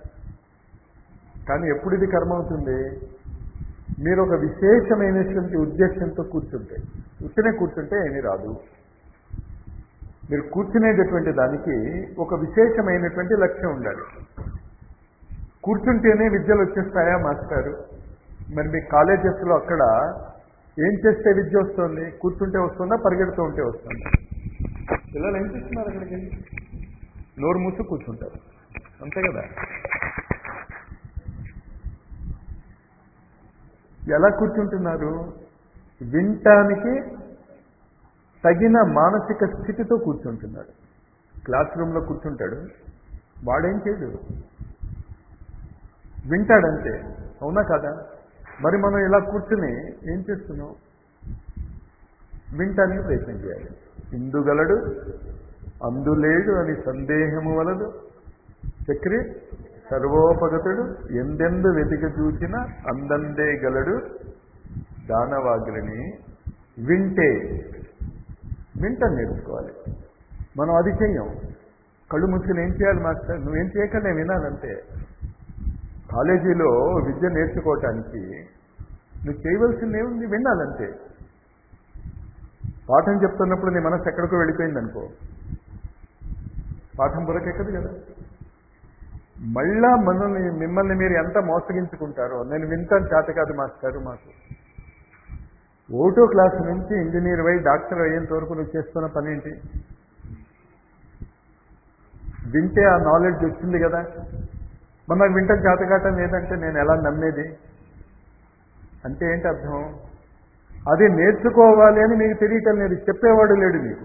కానీ ఎప్పుడు ఇది కర్మ అవుతుంది మీరు ఒక విశేషమైనటువంటి ఉద్దేశంతో కూర్చుంటే కూర్చునే కూర్చుంటే ఏమీ రాదు మీరు కూర్చునేటటువంటి దానికి ఒక విశేషమైనటువంటి లక్ష్యం ఉండాలి కూర్చుంటేనే విద్యలు వచ్చేస్తాయా మాస్టారు మరి మీ కాలేజెస్లో అక్కడ ఏం చేస్తే విద్య వస్తుంది కూర్చుంటే వస్తుందా పరిగెడుతూ ఉంటే వస్తుందా పిల్లలు ఏం చేస్తున్నారు అక్కడికి వెళ్ళి నోరు మూసి కూర్చుంటారు అంతే కదా ఎలా కూర్చుంటున్నారు వినటానికి తగిన మానసిక స్థితితో కూర్చుంటున్నాడు క్లాస్ రూమ్లో కూర్చుంటాడు వాడేం చేయడు వింటాడంతే అవునా కదా మరి మనం ఇలా కూర్చుని ఏం చేస్తున్నాం వినటానికి ప్రయత్నం చేయాలి ఇందుగలడు అందులేడు అని సందేహము వలదు చక్రి సర్వోపగతుడు ఎందెందు వెతికి చూసిన అందందే గలడు దానవాగ్రిని వింటే వింటం నేర్చుకోవాలి మనం అది చెయ్యం కళ్ళు మూసుకుని ఏం చేయాలి మాస్టర్ నువ్వేం చేయకనే వినాలంతే కాలేజీలో విద్య నేర్చుకోవటానికి నువ్వు చేయవలసింది ఏముంది వినాలంతే పాఠం చెప్తున్నప్పుడు నీ మనసు ఎక్కడికో వెళ్ళిపోయింది అనుకో పాఠం బురకెక్కదు కదా మళ్ళా మనల్ని మిమ్మల్ని మీరు ఎంత మోసగించుకుంటారో నేను వింటాను చేత కాదు మాస్టారు మాకు ఓటో క్లాస్ నుంచి ఇంజనీర్ అయి డాక్టర్ అయ్యేంత వరకు నువ్వు చేస్తున్న పని ఏంటి వింటే ఆ నాలెడ్జ్ వచ్చింది కదా మరి నాకు వింటం చేతకాటం లేదంటే నేను ఎలా నమ్మేది అంటే ఏంటి అర్థం అది నేర్చుకోవాలి అని మీకు తెలియటం లేదు చెప్పేవాడు లేడు మీకు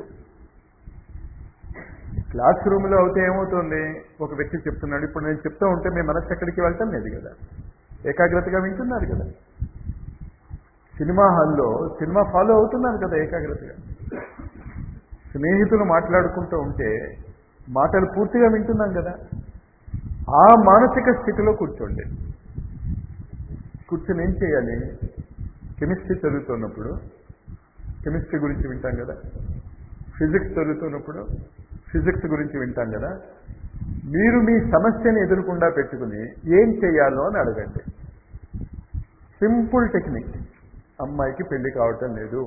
క్లాస్ రూమ్లో అయితే ఏమవుతుంది ఒక వ్యక్తి చెప్తున్నాడు ఇప్పుడు నేను చెప్తూ ఉంటే మీ మనసు ఎక్కడికి వెళ్ళటం లేదు కదా ఏకాగ్రతగా వింటున్నారు కదా సినిమా హాల్లో సినిమా ఫాలో అవుతున్నారు కదా ఏకాగ్రతగా స్నేహితులు మాట్లాడుకుంటూ ఉంటే మాటలు పూర్తిగా వింటున్నాం కదా ఆ మానసిక స్థితిలో కూర్చోండి కూర్చొని ఏం చేయాలి కెమిస్ట్రీ చదువుతున్నప్పుడు కెమిస్ట్రీ గురించి వింటాం కదా ఫిజిక్స్ చదువుతున్నప్పుడు ఫిజిక్స్ గురించి వింటాం కదా మీరు మీ సమస్యని ఎదురకుండా పెట్టుకుని ఏం చేయాలో అని అడగండి సింపుల్ టెక్నిక్ అమ్మాయికి పెళ్లి కావటం లేదు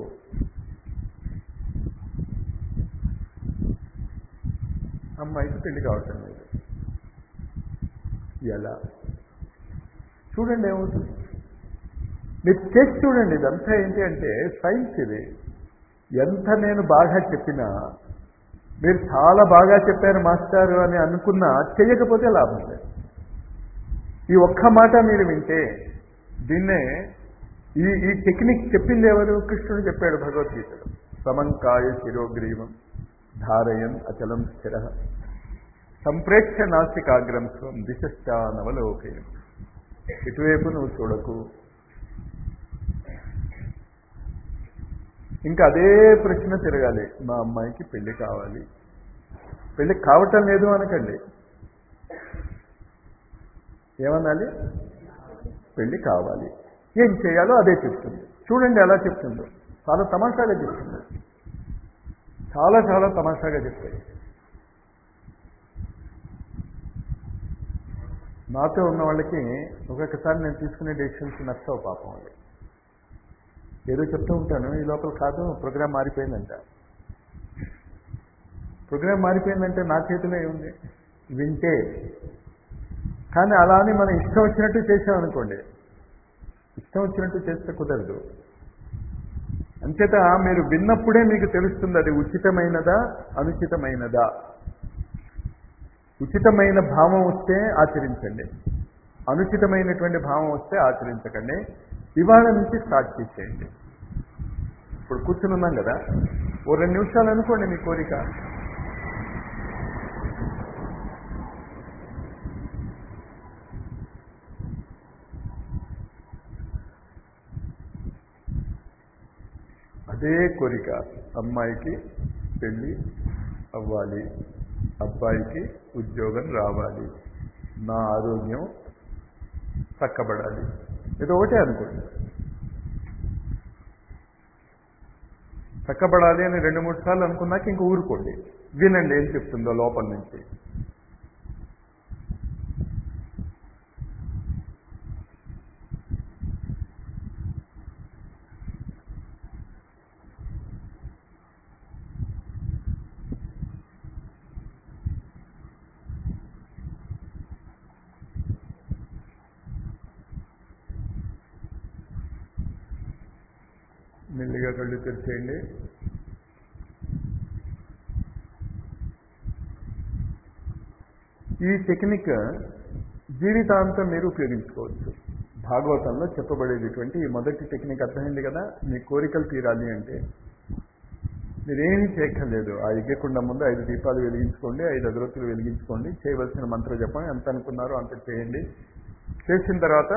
అమ్మాయికి పెళ్లి కావటం లేదు ఎలా చూడండి ఏమవుతుంది మీరు చేసి చూడండి ఇదంతా ఏంటి అంటే సైన్స్ ఇది ఎంత నేను బాగా చెప్పినా మీరు చాలా బాగా చెప్పారు మాస్టారు అని అనుకున్నా చేయకపోతే లాభం లేదు ఈ ఒక్క మాట మీరు వింటే దీన్నే ఈ ఈ టెక్నిక్ చెప్పింది ఎవరు కృష్ణుడు చెప్పాడు భగవద్గీతలో సమంకాయ శిరోగ్రీవం ధారయన్ అచలం స్థిర సంప్రేక్ష నాస్తికాగ్రం స్వం దిశశ్చానవలోకయం ఇటువైపు నువ్వు చూడకు ఇంకా అదే ప్రశ్న తిరగాలి మా అమ్మాయికి పెళ్లి కావాలి పెళ్లి కావటం లేదు అనకండి ఏమనాలి పెళ్లి కావాలి ఏం చేయాలో అదే చెప్తుంది చూడండి ఎలా చెప్తుందో చాలా తమాషాగా చెప్తుంది చాలా చాలా తమాషాగా చెప్తాయి నాతో ఉన్న వాళ్ళకి ఒక్కొక్కసారి నేను తీసుకునే డెసిషన్స్ నచ్చవు పాపం వాళ్ళు ఏదో చెప్తూ ఉంటాను ఈ లోపల కాదు ప్రోగ్రామ్ మారిపోయిందంట ప్రోగ్రామ్ మారిపోయిందంటే నా చేతిలో ఏముంది వింటే కానీ అలా అని మనం ఇష్టం వచ్చినట్టు చేసామనుకోండి ఇష్టం వచ్చినట్టు చేస్తే కుదరదు అంచేత మీరు విన్నప్పుడే మీకు తెలుస్తుంది అది ఉచితమైనదా అనుచితమైనదా ఉచితమైన భావం వస్తే ఆచరించండి అనుచితమైనటువంటి భావం వస్తే ఆచరించకండి ఇవాళ నుంచి స్టార్ట్ చేసేయండి ఇప్పుడు కూర్చుని ఉన్నాం కదా ఓ రెండు నిమిషాలు అనుకోండి మీ కోరిక అదే కోరిక అమ్మాయికి పెళ్ళి అవ్వాలి అబ్బాయికి ఉద్యోగం రావాలి నా ఆరోగ్యం చక్కబడాలి ఇది ఒకటే అనుకోండి చక్కబడాలి అని రెండు మూడు సార్లు అనుకున్నాక ఇంక ఊరుకోండి వినండి ఏం చెప్తుందో లోపల నుంచి మెల్లిగా కళ్ళు తెరిచేయండి ఈ టెక్నిక్ జీవితాంతం మీరు ఉపయోగించుకోవచ్చు భాగవతంలో చెప్పబడేటటువంటి ఈ మొదటి టెక్నిక్ అర్థమైంది కదా మీ కోరికలు తీరాలి అంటే మీరేమీ చేయక్కర్లేదు ఆ యజ్ఞకుండ ముందు ఐదు దీపాలు వెలిగించుకోండి ఐదు అగరత్తులు వెలిగించుకోండి చేయవలసిన మంత్ర జపం ఎంత అనుకున్నారో అంత చేయండి చేసిన తర్వాత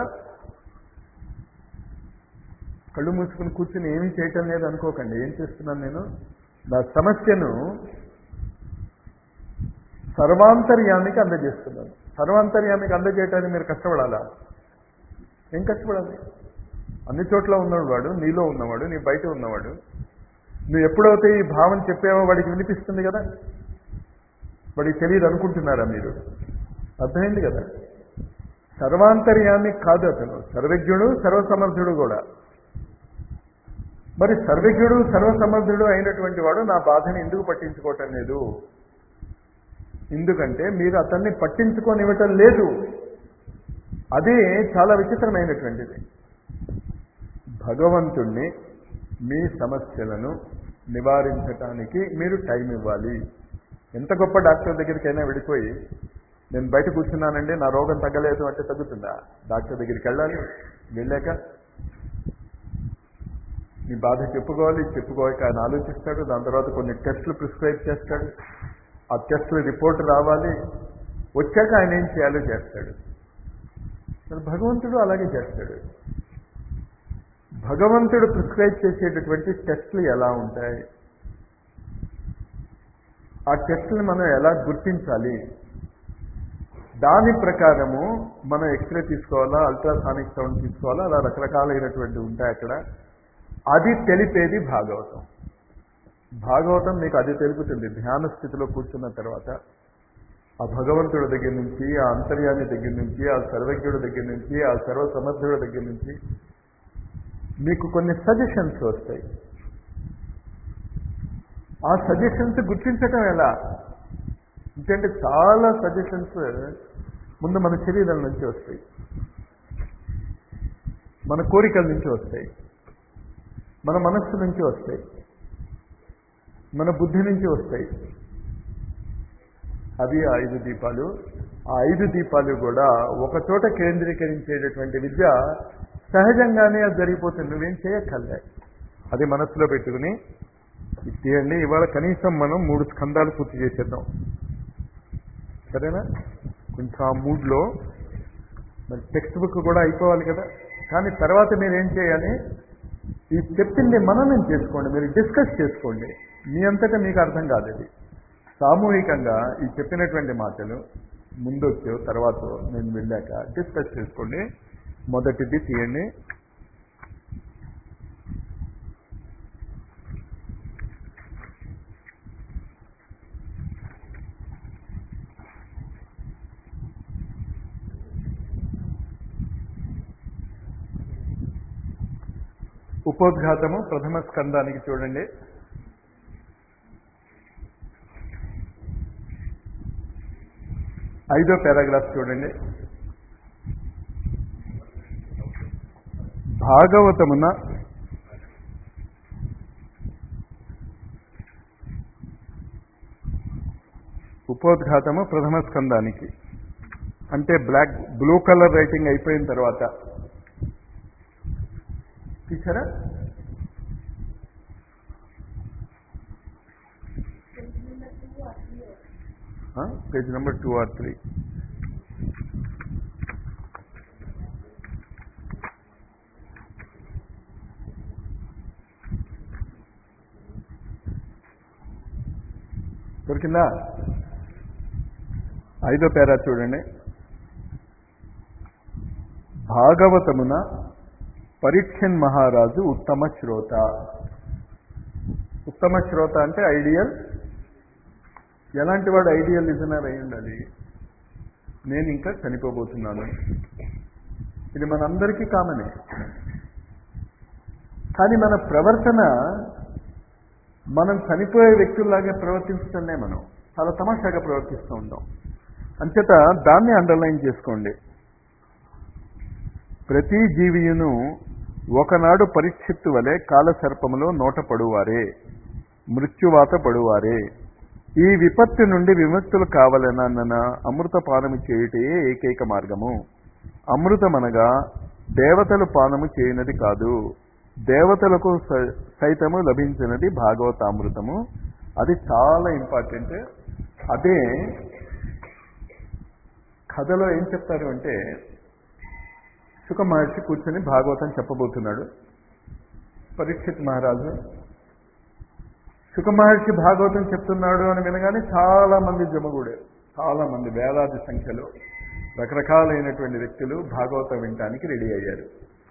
కళ్ళు మూసుకుని కూర్చుని ఏమీ చేయటం లేదు అనుకోకండి ఏం చేస్తున్నాను నేను నా సమస్యను సర్వాంతర్యానికి అందజేస్తున్నాను సర్వాంతర్యానికి అందజేయటానికి మీరు కష్టపడాలా ఏం కష్టపడాలి అన్ని చోట్ల ఉన్నవాడు వాడు నీలో ఉన్నవాడు నీ బయట ఉన్నవాడు నువ్వు ఎప్పుడైతే ఈ భావం చెప్పావో వాడికి వినిపిస్తుంది కదా వాడికి తెలియదు అనుకుంటున్నారా మీరు అర్థమైంది కదా సర్వాంతర్యామి కాదు అతను సర్వజ్ఞుడు సర్వసమర్థుడు కూడా మరి సర్వజ్ఞుడు సర్వసమర్థుడు అయినటువంటి వాడు నా బాధని ఎందుకు పట్టించుకోవటం లేదు ఎందుకంటే మీరు అతన్ని పట్టించుకోనివ్వటం లేదు అదే చాలా విచిత్రమైనటువంటిది భగవంతుణ్ణి మీ సమస్యలను నివారించటానికి మీరు టైం ఇవ్వాలి ఎంత గొప్ప డాక్టర్ దగ్గరికైనా వెళ్ళిపోయి నేను బయట కూర్చున్నానండి నా రోగం తగ్గలేదు అంటే తగ్గుతుందా డాక్టర్ దగ్గరికి వెళ్ళాలి వెళ్ళాక నీ బాధ చెప్పుకోవాలి చెప్పుకోక ఆయన ఆలోచిస్తాడు దాని తర్వాత కొన్ని టెస్టులు ప్రిస్క్రైబ్ చేస్తాడు ఆ టెస్టుల రిపోర్ట్ రావాలి వచ్చాక ఆయన ఏం చేయాలో చేస్తాడు మరి భగవంతుడు అలాగే చేస్తాడు భగవంతుడు ప్రిస్క్రైబ్ చేసేటటువంటి టెస్టులు ఎలా ఉంటాయి ఆ టెస్టులు మనం ఎలా గుర్తించాలి దాని ప్రకారము మనం ఎక్స్రే తీసుకోవాలా అల్ట్రాసానిక్ సౌండ్ తీసుకోవాలా అలా రకరకాలైనటువంటి ఉంటాయి అక్కడ అది తెలిపేది భాగవతం భాగవతం మీకు అది తెలుపుతుంది ధ్యాన స్థితిలో కూర్చున్న తర్వాత ఆ భగవంతుడి దగ్గర నుంచి ఆ అంతర్యామి దగ్గర నుంచి ఆ సర్వజ్ఞుడి దగ్గర నుంచి ఆ సర్వసమర్థుడి దగ్గర నుంచి మీకు కొన్ని సజెషన్స్ వస్తాయి ఆ సజెషన్స్ గుర్తించటం ఎలా ఎందుకంటే చాలా సజెషన్స్ ముందు మన శరీరం నుంచి వస్తాయి మన కోరికల నుంచి వస్తాయి మన మనస్సు నుంచి వస్తాయి మన బుద్ధి నుంచి వస్తాయి అవి ఆ ఐదు దీపాలు ఆ ఐదు దీపాలు కూడా ఒక చోట కేంద్రీకరించేటటువంటి విద్య సహజంగానే అది జరిగిపోతుంది నువ్వేం చేయక్కర్లే అది మనస్సులో పెట్టుకుని తీయండి ఇవాళ కనీసం మనం మూడు స్కందాలు పూర్తి చేసేద్దాం సరేనా కొంచెం ఆ మూడ్లో మరి టెక్స్ట్ బుక్ కూడా అయిపోవాలి కదా కానీ తర్వాత మీరు ఏం చేయాలి ఈ చెప్పింది మననం చేసుకోండి మీరు డిస్కస్ చేసుకోండి మీ అంతటా మీకు అర్థం కాదు ఇది సామూహికంగా ఈ చెప్పినటువంటి మాటలు ముందొచ్చో తర్వాత నేను వెళ్ళాక డిస్కస్ చేసుకోండి మొదటిది తీయండి ఉపోద్ఘాతము ప్రథమ స్కందానికి చూడండి ఐదో పారాగ్రాఫ్ చూడండి భాగవతమున ఉపోద్ఘాతము ప్రథమ స్కందానికి అంటే బ్లాక్ బ్లూ కలర్ రైటింగ్ అయిపోయిన తర్వాత తీసారా page number two or three దొరికిందా ఐదో పేరా చూడండి భాగవతమున పరీక్షన్ మహారాజు ఉత్తమ శ్రోత ఉత్తమ శ్రోత అంటే ఐడియల్ ఎలాంటి వాడు ఐడియల్ లిజనర్ అయి ఉండాలి నేను ఇంకా చనిపోబోతున్నాను ఇది మనందరికీ కామనే కానీ మన ప్రవర్తన మనం చనిపోయే వ్యక్తుల్లాగా ప్రవర్తిస్తుండే మనం చాలా తమాషాగా ప్రవర్తిస్తూ ఉంటాం అంచేత దాన్ని అండర్లైన్ చేసుకోండి ప్రతి జీవియును ఒకనాడు పరీక్షిత్తు వలె కాలసర్పములో నోట పడువారే మృత్యువాత పడువారే ఈ విపత్తు నుండి విముక్తులు కావాలనన్న అమృత పానము చేయుటే ఏకైక మార్గము అమృతమనగా దేవతలు పానము చేయనది కాదు దేవతలకు స- సైతము లభించినది భాగవతామృతము అది చాలా ఇంపార్టెంట్ అదే కథలో ఏం చెప్తారు అంటే సుఖ మహర్షి కూర్చొని భాగవతం చెప్పబోతున్నాడు పరీక్షిత్ మహారాజు సుఖ మహర్షి భాగవతం చెప్తున్నాడు అని వినగానే చాలా మంది జమగూడారు చాలా మంది వేలాది సంఖ్యలో రకరకాలైనటువంటి వ్యక్తులు భాగవతం వినటానికి రెడీ అయ్యారు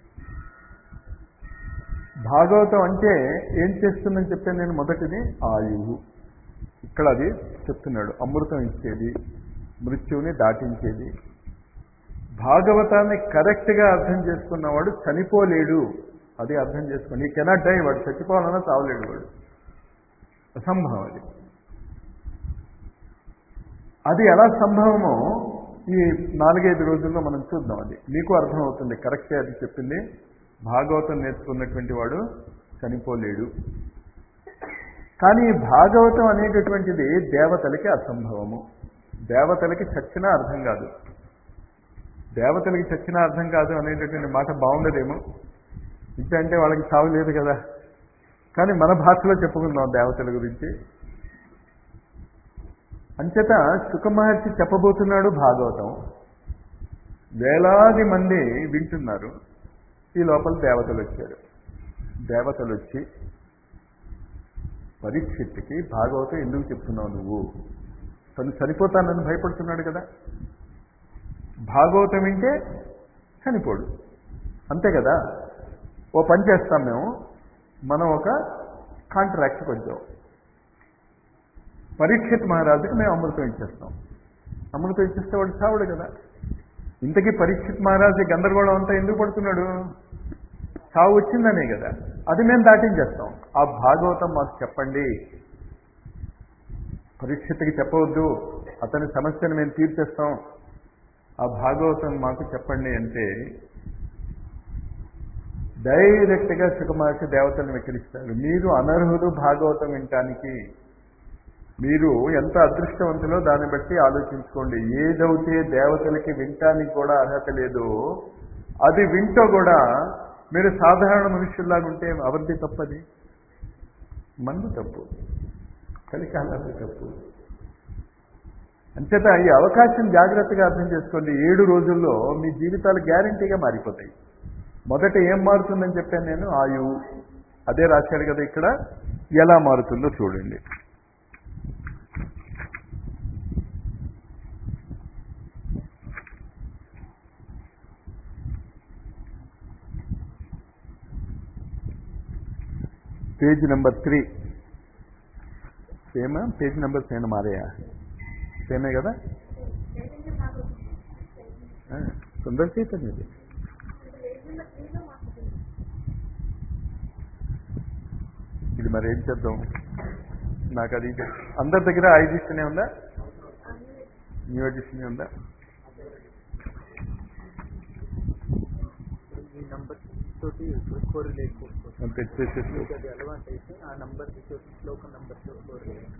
భాగవతం అంటే ఏం చేస్తుందని చెప్పాను నేను మొదటిది ఆయువు ఇక్కడ అది చెప్తున్నాడు అమృతం ఇచ్చేది మృత్యువుని దాటించేది భాగవతాన్ని కరెక్ట్గా అర్థం చేసుకున్నవాడు చనిపోలేడు అది అర్థం చేసుకోండి ఈ కెనాట్ డై వాడు చచ్చిపోవాలన్నా చావలేడు వాడు అసంభవం అది అది ఎలా సంభవమో ఈ నాలుగైదు రోజుల్లో మనం చూద్దాం అది మీకు అర్థమవుతుంది కరెక్టే అది చెప్పింది భాగవతం నేర్చుకున్నటువంటి వాడు చనిపోలేడు కానీ భాగవతం అనేటటువంటిది దేవతలకి అసంభవము దేవతలకి చచ్చినా అర్థం కాదు దేవతలకి చచ్చినా అర్థం కాదు అనేటటువంటి మాట బాగుండదేమో ఇంకంటే వాళ్ళకి చావు లేదు కదా కానీ మన భాషలో చెప్పుకుందాం దేవతల గురించి అంచేత సుఖమహర్షి చెప్పబోతున్నాడు భాగవతం వేలాది మంది వింటున్నారు ఈ లోపల దేవతలు వచ్చారు దేవతలు వచ్చి పరీక్షిత్తుకి భాగవతం ఎందుకు చెప్తున్నావు నువ్వు తను చనిపోతానని భయపడుతున్నాడు కదా భాగవతం వింటే చనిపోడు అంతే కదా ఓ పని చేస్తాం మేము మనం ఒక కాంట్రాక్ట్కి వచ్చాం పరీక్షిత్ మహారాజుకి మేము అమృతం ఇచ్చేస్తాం అమృతం ఇచ్చేస్తే వాడు చావుడు కదా ఇంతకీ పరీక్షిత్ మహారాజు గందరగోళం అంతా ఎందుకు పడుతున్నాడు చావు వచ్చిందనే కదా అది మేము దాటించేస్తాం ఆ భాగవతం మాకు చెప్పండి పరీక్షిత్కి చెప్పవద్దు అతని సమస్యను మేము తీర్చేస్తాం ఆ భాగవతం మాకు చెప్పండి అంటే డైరెక్ట్గా సుఖమహర్షి దేవతలను వెక్కిరిస్తారు మీరు అనర్హులు భాగవతం వినటానికి మీరు ఎంత అదృష్టవంతులో దాన్ని బట్టి ఆలోచించుకోండి ఏదైతే దేవతలకి వినటానికి కూడా అర్హత లేదో అది వింటో కూడా మీరు సాధారణ మనుషుల్లాగా ఉంటే అవరిది తప్పది మందు తప్పు కలికాలది తప్పు అంచేత ఈ అవకాశం జాగ్రత్తగా అర్థం చేసుకోండి ఏడు రోజుల్లో మీ జీవితాలు గ్యారంటీగా మారిపోతాయి మొదట ఏం మారుతుందని చెప్పాను నేను ఆయువు అదే రాశాడు కదా ఇక్కడ ఎలా మారుతుందో చూడండి పేజ్ నెంబర్ త్రీ సేమా పేజ్ నెంబర్ సేమ్ మారాయా సేమే కదా ఆ, సుందర చైతన్యది ఇది మరి ఏం చేద్దాం నాకు అది అందరి దగ్గర ఐదు ఇస్తూనే ఉందా న్యూ ఎడిషన్ ఉందా ఈ నంబర్ తోటి కోరిలేట్ చేసుకోవచ్చు అంత తెచ్చేసేసి మీకు అది అలవాటు అయితే ఆ నంబర్ తోటి శ్లోకం నంబర్ తో కోరిలేట్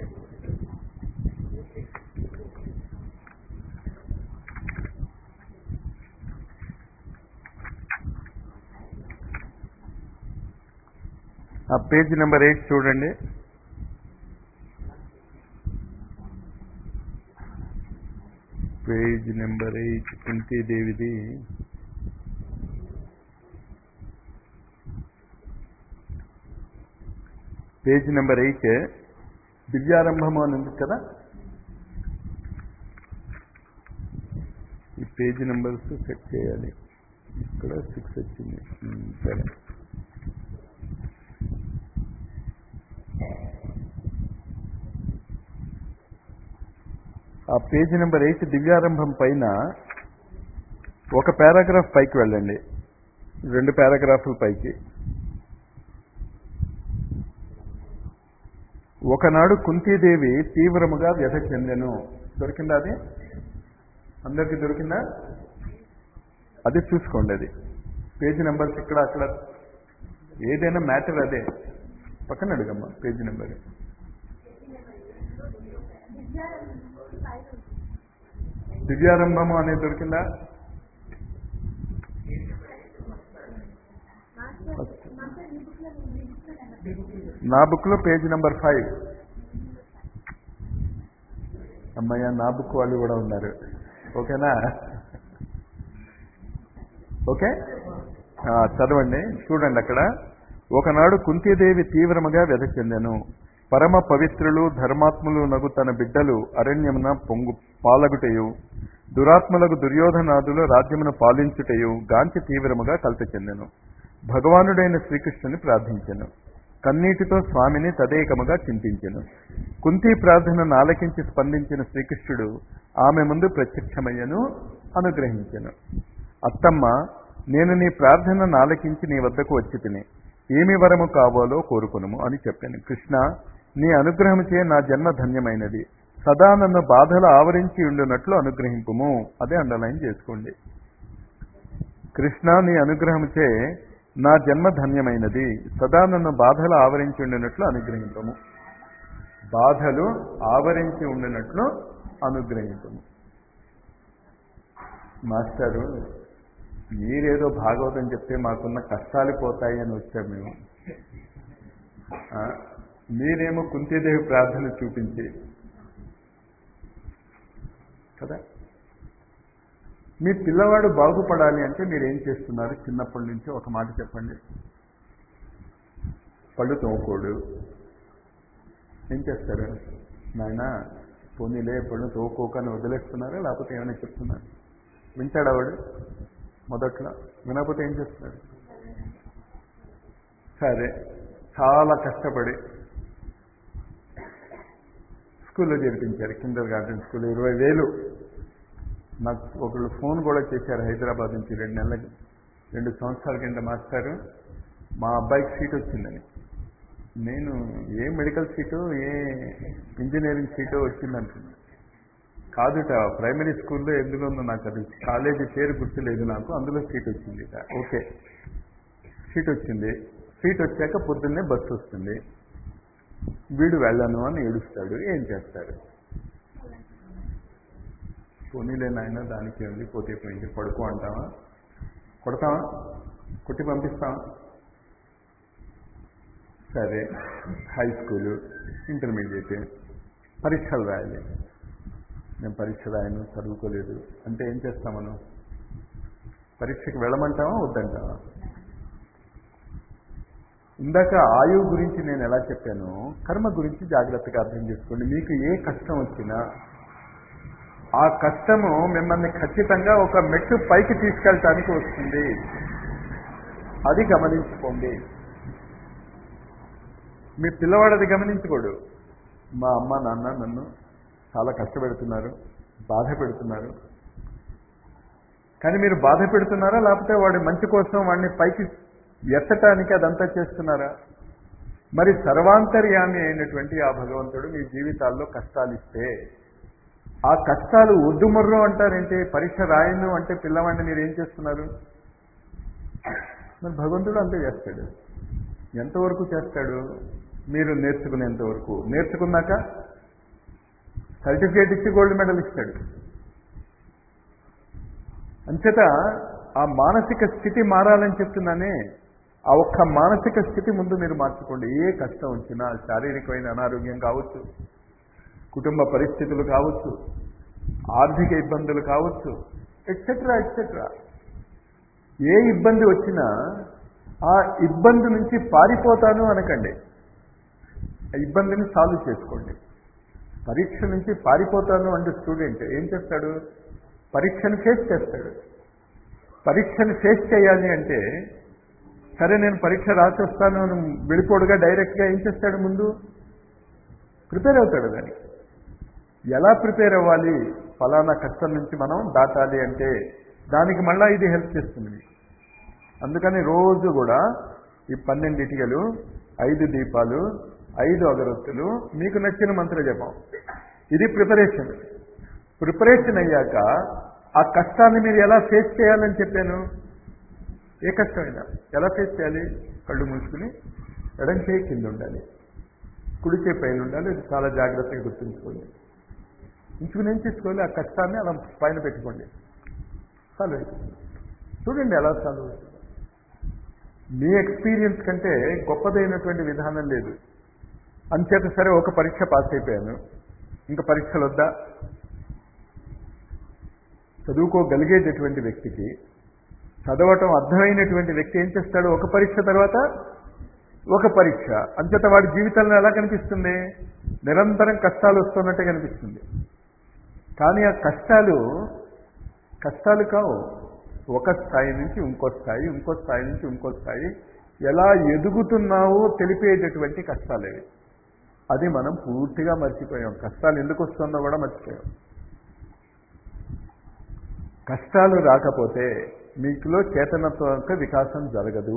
ఆ పేజ్ నెంబర్ ఎయిట్ చూడండి పేజ్ నెంబర్ ఎయిట్ కుంతీదేవిది పేజ్ నెంబర్ ఎయిట్ దివ్యారంభము అని ఉంది కదా ఈ పేజ్ నెంబర్స్ సెట్ చేయాలి ఇక్కడ సిక్స్ వచ్చింది ఉమ్, సరే ఆ పేజ్ నెంబర్ ఎయిట్ దివ్యారంభం పైన ఒక పారాగ్రాఫ్ పైకి వెళ్ళండి రెండు పారాగ్రాఫ్ల పైకి ఒకనాడు కుంతీదేవి తీవ్రముగా వ్యధ చెందెను దొరికిందా అది అందరికీ దొరికిందా అది చూసుకోండి అది పేజ్ నెంబర్స్ ఇక్కడ అక్కడ ఏదైనా మ్యాటర్ అదే పక్కన అడుగమ్మా పేజ్ నెంబర్ దివ్యారంభము అనేది దొరికిందా నా బుక్ లో పేజ్ నెంబర్ ఫైవ్ అమ్మయ్య నా బుక్ వాళ్ళు కూడా ఉన్నారు ఓకేనా ఓకే ఆ, చదవండి చూడండి అక్కడ ఒకనాడు కుంతీదేవి తీవ్రముగా వ్యధ చెందెను పరమ పవిత్రులు ధర్మాత్ములు నగు తన బిడ్డలు అరణ్యమున పొంగు పాలగుటయు దురాత్మలకు దుర్యోధనాదులు రాజ్యమును పాలించుటయు గాంచి తీవ్రముగా కలత చెందెను భగవానుడైన శ్రీకృష్ణుని ప్రార్థించెను కన్నీటితో స్వామిని తదేకముగా చింతించెను కుంతి ప్రార్థనను ఆలకించి స్పందించిన శ్రీకృష్ణుడు ఆమె ముందు ప్రత్యక్షమయ్యను అనుగ్రహించెను అత్తమ్మ నేను నీ ప్రార్థనను ఆలకించి నీ వద్దకు వచ్చి తిని ఏమి వరము కావాలో కోరుకునుము అని చెప్పాను కృష్ణ నీ అనుగ్రహముచే నా జన్మ ధన్యమైనది సదా నన్ను బాధలు ఆవరించి ఉండునట్లు అనుగ్రహింపుము అదే అండర్లైన్ చేసుకోండి కృష్ణ నీ అనుగ్రహముచే నా జన్మ ధన్యమైనది సదా నన్ను బాధలు ఆవరించి ఉండినట్లు అనుగ్రహింపము బాధలు ఆవరించి ఉండినట్లు అనుగ్రహింపము మాస్టరు మీరేదో భాగవతం చెప్తే మాకున్న కష్టాలు పోతాయి అని వచ్చాం మేము ఆ, మీరేమో కుంతీదేవి ప్రార్థన చూపించి కదా మీ పిల్లవాడు బాగుపడాలి అంటే మీరు ఏం చేస్తున్నారు చిన్నప్పటి నుంచి ఒక మాట చెప్పండి పళ్ళు తోకోడు ఏం చేస్తారు నాయన పోనీలే పళ్ళు తోకోకని వదిలేస్తున్నారా లేకపోతే ఏమైనా చెప్తున్నారు వింటాడా వాడు మొదట్లో వినకపోతే ఏం చేస్తారు సరే చాలా కష్టపడి స్కూల్లో చేర్పించారు కిండర్ గార్డెన్ స్కూల్ ఇరవై వేలు నాకు ఒకళ్ళు ఫోన్ కూడా చేశారు హైదరాబాద్ నుంచి రెండు నెలలకి రెండు సంవత్సరాల కింద మాస్టారు మా అబ్బాయికి సీట్ వచ్చిందని నేను ఏ మెడికల్ సీటు ఏ ఇంజనీరింగ్ సీటు వచ్చిందనుకున్నాను కాదుట ప్రైమరీ స్కూల్లో ఎందులో ఉందో నాకు అది కాలేజీ పేరు గుర్తులేదు నాకు అందులో సీట్ వచ్చింది ఓకే సీట్ వచ్చింది సీట్ వచ్చాక పొద్దున్నే బస్సు వస్తుంది వీడు వెళ్ళను అని ఏడుస్తాడు ఏం చేస్తాడు పోనీలే నాయన దానికి ఉంది పోతే పోయింది పడుకో అంటావా కొడతావా కొట్టి పంపిస్తావా సరే హై స్కూలు ఇంటర్మీడియట్ పరీక్షలు రాయాలి నేను పరీక్ష రాయను చదువుకోలేదు అంటే ఏం చేస్తాం మనం పరీక్షకి వెళ్ళమంటావా వద్దంటావా ఇందాక ఆయువు గురించి నేను ఎలా చెప్పాను కర్మ గురించి జాగ్రత్తగా అర్థం చేసుకోండి మీకు ఏ కష్టం వచ్చినా ఆ కష్టము మిమ్మల్ని ఖచ్చితంగా ఒక మెట్టు పైకి తీసుకెళ్ళటానికి వస్తుంది అది గమనించుకోండి మీ పిల్లవాడు అది గమనించుకోడు మా అమ్మ నాన్న నన్ను చాలా కష్టపెడుతున్నారు బాధ పెడుతున్నారు కానీ మీరు బాధ పెడుతున్నారా లేకపోతే వాడి మంచి కోసం వాడిని పైకి ఎత్తటానికి అదంతా చేస్తున్నారా మరి సర్వాంతర్యామి అయినటువంటి ఆ భగవంతుడు మీ జీవితాల్లో కష్టాలు ఇస్తే ఆ కష్టాలు ఒడ్డుమర్రు అంటారేంటి పరీక్ష రాయను అంటే పిల్లవాడిని మీరు ఏం చేస్తున్నారు మరి భగవంతుడు అంతే చేస్తాడు ఎంతవరకు చేస్తాడు మీరు నేర్చుకునేంత వరకు నేర్చుకున్నాక సర్టిఫికేట్ ఇచ్చి గోల్డ్ మెడల్ ఇస్తాడు అంచేత ఆ మానసిక స్థితి మారాలని చెప్తున్నానే ఆ ఒక్క మానసిక స్థితి ముందు మీరు మార్చుకోండి ఏ కష్టం వచ్చినా శారీరకమైన అనారోగ్యం కావచ్చు కుటుంబ పరిస్థితులు కావచ్చు ఆర్థిక ఇబ్బందులు కావచ్చు ఎట్సెట్రా ఎట్సెట్రా ఏ ఇబ్బంది వచ్చినా ఆ ఇబ్బంది నుంచి పారిపోతాను అనకండి ఆ ఇబ్బందిని సాల్వ్ చేసుకోండి పరీక్ష నుంచి పారిపోతాను అంటే స్టూడెంట్ ఏం చేస్తాడు పరీక్షను ఫేస్ చేస్తాడు పరీక్షను ఫేస్ చేయాలి అంటే సరే నేను పరీక్ష రాసి వస్తాను అని వెళ్ళిపోడుగా డైరెక్ట్గా ఏం చేస్తాడు ముందు ప్రిపేర్ అవుతాడు దానికి ఎలా ప్రిపేర్ అవ్వాలి ఫలానా కష్టం నుంచి మనం దాటాలి అంటే దానికి మళ్ళా ఇది హెల్ప్ చేస్తుంది అందుకని రోజు కూడా ఈ పన్నెండు ఇటుకలు ఐదు దీపాలు ఐదు అగరొత్తులు మీకు నచ్చిన మంత్ర జపం ఇది ప్రిపరేషన్ ప్రిపరేషన్ అయ్యాక ఆ కష్టాన్ని మీరు ఎలా ఫేస్ చేయాలని చెప్పాను ఏ కష్టమైనా ఎలా ఫేస్ చేయాలి కళ్ళు మూసుకుని ఎడం చేయి కింద ఉండాలి కుడి చేయి పైన ఉండాలి ఇది చాలా జాగ్రత్తగా గుర్తుంచుకోండి ఉంచుకుని ఏం చేసుకోవాలి ఆ కష్టాన్ని అలా పైన పెట్టుకోండి సాల్వ్ అవుతుంది చూడండి ఎలా సాల్వ్ అవుతుంది మీ ఎక్స్పీరియన్స్ కంటే గొప్పదైనటువంటి విధానం లేదు అంచేత సరే ఒక పరీక్ష పాస్ అయిపోయాను ఇంకా పరీక్షలు వద్దా చదువుకోగలిగేటటువంటి వ్యక్తికి చదవటం అర్థమైనటువంటి వ్యక్తి ఏం చేస్తాడు ఒక పరీక్ష తర్వాత ఒక పరీక్ష అంచేత వాడి జీవితంలో ఎలా కనిపిస్తుంది నిరంతరం కష్టాలు వస్తున్నట్టే కనిపిస్తుంది కానీ ఆ కష్టాలు కష్టాలు కావు ఒక స్థాయి నుంచి ఇంకో స్థాయి ఇంకో స్థాయి నుంచి ఇంకో స్థాయి ఎలా ఎదుగుతున్నావో తెలిపేటటువంటి కష్టాలు ఇవి అది మనం పూర్తిగా మర్చిపోయాం కష్టాలు ఎందుకు వస్తుందో కూడా మర్చిపోయాం కష్టాలు రాకపోతే మీకులో చేతనత్వం యొక్క వికాసం జరగదు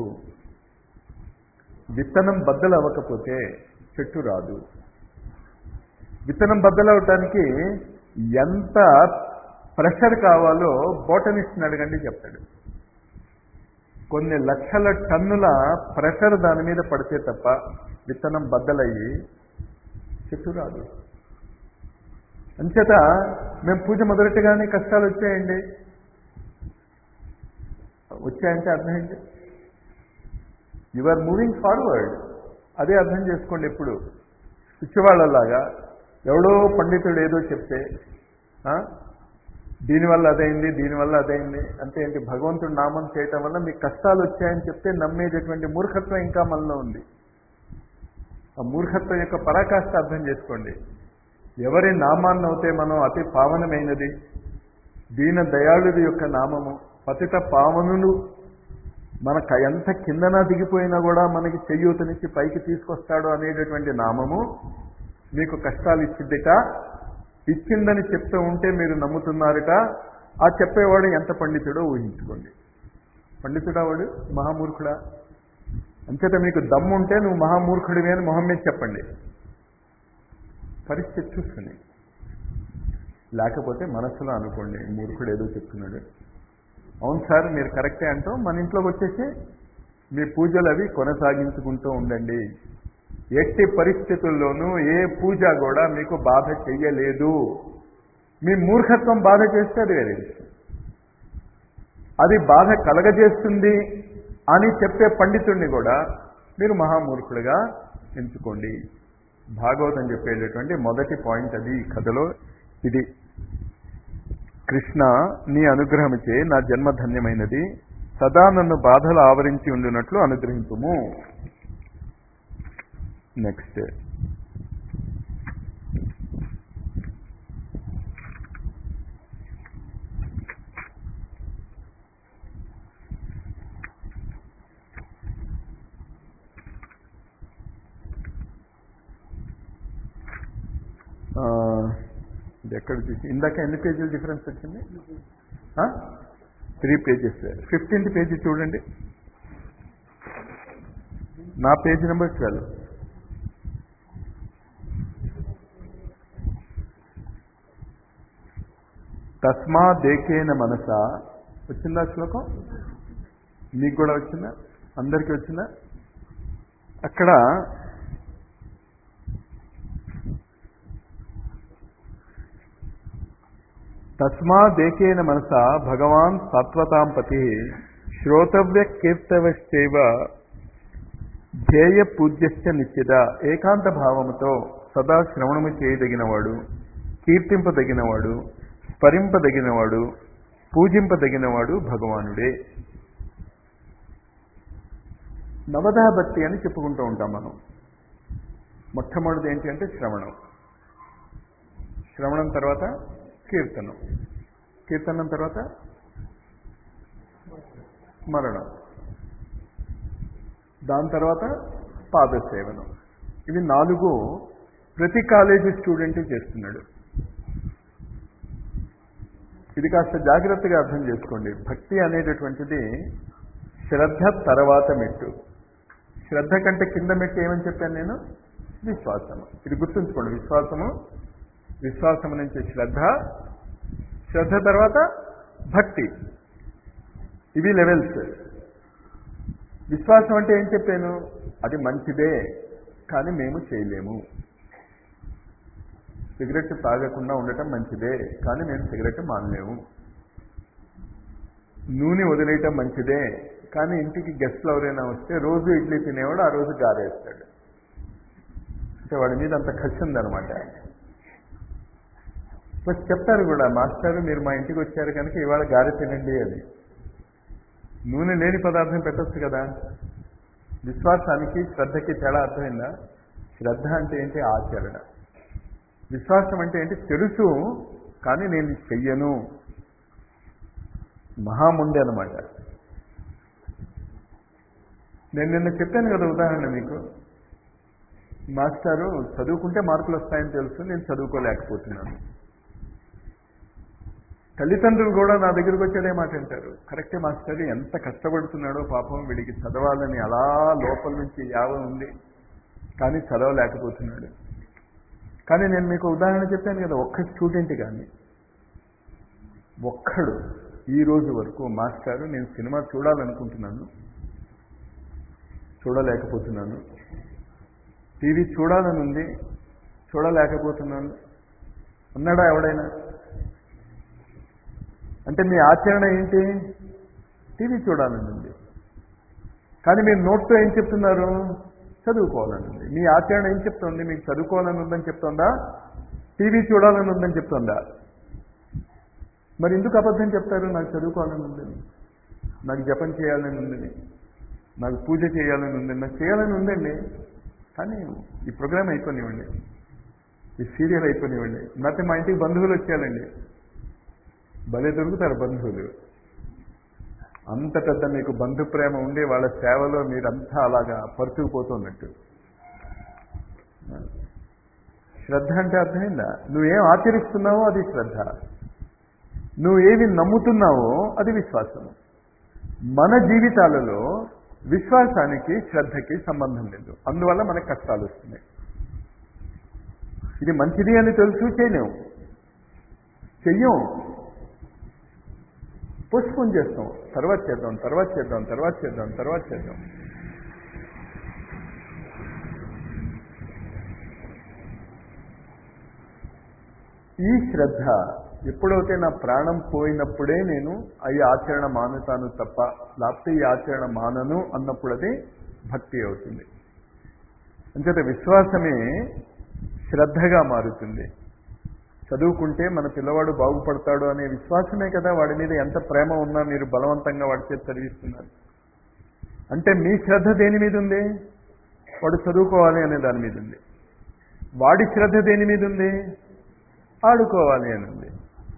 విత్తనం బద్దలు అవ్వకపోతే చెట్టు రాదు విత్తనం బద్దలవటానికి ఎంత ప్రెషర్ కావాలో బోటనిస్ట్ని అడగండి చెప్తాడు కొన్ని లక్షల టన్నుల ప్రెషర్ దాని మీద పడితే తప్ప విత్తనం బద్దలయ్యి చెట్టు రాదు అంచేత మేము పూజ మొదలెట్టగానే కష్టాలు వచ్చాయండి వచ్చాయంటే అర్థం ఏంటి యు ఆర్ మూవింగ్ ఫార్వర్డ్ అదే అర్థం చేసుకోండి ఎప్పుడు పిచ్చివాళ్ళలాగా ఎవడో పండితుడు ఏదో చెప్తే ఆ, దీనివల్ల అదైంది దీనివల్ల అదైంది అంటే ఏంటి భగవంతుడు నామం చేయటం వల్ల మీకు కష్టాలు వచ్చాయని చెప్తే నమ్మేటటువంటి మూర్ఖత్వం ఇంకా మనలో ఉంది ఆ మూర్ఖత్వం యొక్క పరాకాష్ట అర్థం చేసుకోండి ఎవరి నామాన్ని అవుతే మనం అతి పావనమైనది దీన దయాళుడి యొక్క నామము పతిత పావనులు మన క- ఎంత కిందన దిగిపోయినా కూడా మనకి చెయ్యూతనిచ్చి పైకి తీసుకొస్తాడు అనేటటువంటి నామము మీకు కష్టాలు ఇచ్చిద్దట ఇచ్చిందని చెప్తూ ఉంటే మీరు నమ్ముతున్నారట ఆ చెప్పేవాడు ఎంత పండితుడో ఊహించుకోండి పండితుడా వాడు మహామూర్ఖుడా అంచేత మీకు దమ్ము ఉంటే నువ్వు మహామూర్ఖుడివి అని మొహం మీద చెప్పండి పరిస్థితి చూసుకుని లేకపోతే మనసులో అనుకోండి మూర్ఖుడు ఏదో చెప్తున్నాడు అవును సార్ మీరు కరెక్టే అంటాం మన ఇంట్లోకి వచ్చేసి మీ పూజలు అవి కొనసాగించుకుంటూ ఉండండి ఎట్టి పరిస్థితుల్లోనూ ఏ పూజ కూడా మీకు బాధ చెయ్యలేదు మీ మూర్ఖత్వం బాధ చేస్తే అది వేరే విషయం అది బాధ కలగజేస్తుంది అని చెప్పే పండితుడిని కూడా మీరు మహామూర్ఖుడిగా ఎంచుకోండి భాగవతం చెప్పేటటువంటి మొదటి పాయింట్ అది ఈ కథలో ఇది కృష్ణ నీ అనుగ్రహముచే నా జన్మ ధన్యమైనది సదా నన్ను బాధలు ఆవరించి ఉండినట్లు అనుగ్రహింపుము నెక్స్ట్ ఇది ఎక్కడ చూసి ఇందాక ఎన్ని పేజీలు డిఫరెన్స్ వచ్చింది త్రీ పేజెస్ ఫిఫ్టీన్త్ పేజీ చూడండి నా పేజ్ నెంబర్ ట్వెల్వ్ తస్మా దేకేన మనస వచ్చిందా శ్లోకం మీకు కూడా వచ్చిందా అందరికీ వచ్చిందా అక్కడ తస్మాదేకేన మనస భగవాన్ సత్వతాం పతి శ్రోతవ్య కీర్తవశ్చైవ ధ్యేయ పూజ్యశ్చ నిత్యద ఏకాంత భావముతో సదా శ్రవణము చేయదగినవాడు కీర్తింపదగినవాడు స్మరింపదగినవాడు పూజింపదగినవాడు భగవానుడే నవదా భక్తి అని చెప్పుకుంటూ ఉంటాం మనం మొట్టమొదటిది ఏంటి అంటే శ్రవణం శ్రవణం తర్వాత కీర్తనం కీర్తనం తర్వాత స్మరణం దాని తర్వాత పాదసేవనం ఇవి నాలుగు ప్రతి కాలేజీ స్టూడెంట్ చేస్తున్నాడు ఇది కాస్త జాగ్రత్తగా అర్థం చేసుకోండి భక్తి అనేటటువంటిది శ్రద్ధ తర్వాత మెట్టు శ్రద్ధ కంటే కింద మెట్టు ఏమని చెప్పాను నేను విశ్వాసము ఇది గుర్తుంచుకోండి విశ్వాసము విశ్వాసము నుంచి శ్రద్ధ శ్రద్ధ తర్వాత భక్తి ఇవి లెవెల్స్ విశ్వాసం అంటే ఏం చెప్పాను అది మంచిదే కానీ మేము చేయలేము సిగరెట్ తాగకుండా ఉండటం మంచిదే కానీ మేము సిగరెట్ మానలేము నూనె వదిలేయటం మంచిదే కానీ ఇంటికి గెస్ట్లు ఎవరైనా వస్తే రోజు ఇడ్లీ తినేవాడు ఆ రోజు గారేస్తాడు అంటే వాడి మీద అంత ఖర్చు ఉందనమాట ప్లస్ చెప్తారు కూడా మాస్టర్ మీరు మా ఇంటికి వచ్చారు కనుక ఇవాళ గారె తినండి అని నూనె లేని పదార్థం పెట్టచ్చు కదా విశ్వాసానికి శ్రద్ధకి తేడా అర్థమైందా శ్రద్ధ అంటే ఏంటి ఆచరణ విశ్వాసం అంటే ఏంటి తెలుసు కానీ నేను ఇది చెయ్యను మహాముండే అనమాట నేను నిన్న చెప్పాను కదా ఉదాహరణ మీకు మాస్టారు చదువుకుంటే మార్కులు వస్తాయని తెలుసు నేను చదువుకోలేకపోతున్నాను తల్లిదండ్రులు కూడా నా దగ్గరికి వచ్చాడే మాట అంటారు కరెక్టే మాస్టర్ ఎంత కష్టపడుతున్నాడో పాపం వీడికి చదవాలని అలా లోపల నుంచి యావ ఉంది కానీ చదవలేకపోతున్నాడు కానీ నేను మీకు ఉదాహరణ చెప్పాను కదా ఒక్క స్టూడెంట్ కానీ ఒక్కడు ఈ రోజు వరకు మాస్టారు నేను సినిమా చూడాలనుకుంటున్నాను చూడలేకపోతున్నాను టీవీ చూడాలని ఉంది చూడలేకపోతున్నాను ఉన్నాడా ఎవడైనా అంటే మీ ఆచరణ ఏంటి టీవీ చూడాలని ఉంది కానీ మీరు నోట్తో ఏం చెప్తున్నారు చదువుకోవాలని ఉంది మీ ఆచరణ ఏం చెప్తుంది మీకు చదువుకోవాలని ఉందని చెప్తుందా టీవీ చూడాలని ఉందని చెప్తుందా మరి ఎందుకు అబద్ధం చెప్తారు నాకు చదువుకోవాలని ఉందని నాకు జపం చేయాలని ఉందని నాకు పూజ చేయాలని ఉందండి నాకు చేయాలని ఉందండి కానీ ఈ ప్రోగ్రామ్ అయిపోనివ్వండి ఈ సీరియల్ అయిపోనివ్వండి లేకపోతే మా ఇంటికి బంధువులు వచ్చేయాలండి భలే దొరుకుతారు బంధువులు అంత పెద్ద మీకు బంధు ప్రేమ ఉండి వాళ్ళ సేవలో మీరంతా అలాగా పరుచుకుపోతున్నట్టు శ్రద్ధ అంటే అర్థమైందా నువ్వేం ఆచరిస్తున్నావో అది శ్రద్ధ నువ్వు ఏవి నమ్ముతున్నావో అది విశ్వాసం మన జీవితాలలో విశ్వాసానికి శ్రద్ధకి సంబంధం లేదు అందువల్ల మనకు కష్టాలు వస్తున్నాయి ఇది మంచిది అని తెలుసు చేయలేము చెయ్యం పోస్ట్పోన్ చేస్తాం తర్వాత చేద్దాం తర్వాత చేద్దాం తర్వాత చేద్దాం తర్వాత చేద్దాం ఈ శ్రద్ధ ఎప్పుడైతే నా ప్రాణం పోయినప్పుడే నేను ఈ ఆచరణ మానుతాను తప్ప లేకపోతే ఈ ఆచరణ మానను అన్నప్పుడది భక్తి అవుతుంది అంచేత విశ్వాసమే శ్రద్ధగా మారుతుంది చదువుకుంటే మన పిల్లవాడు బాగుపడతాడు అనే విశ్వాసమే కదా వాడి మీద ఎంత ప్రేమ ఉన్నా మీరు బలవంతంగా వాడి చేతి చదివిస్తున్నారు అంటే మీ శ్రద్ధ దేని మీద ఉంది వాడు చదువుకోవాలి అనే దాని మీద ఉంది వాడి శ్రద్ధ దేని మీద ఉంది ఆడుకోవాలి అని ఉంది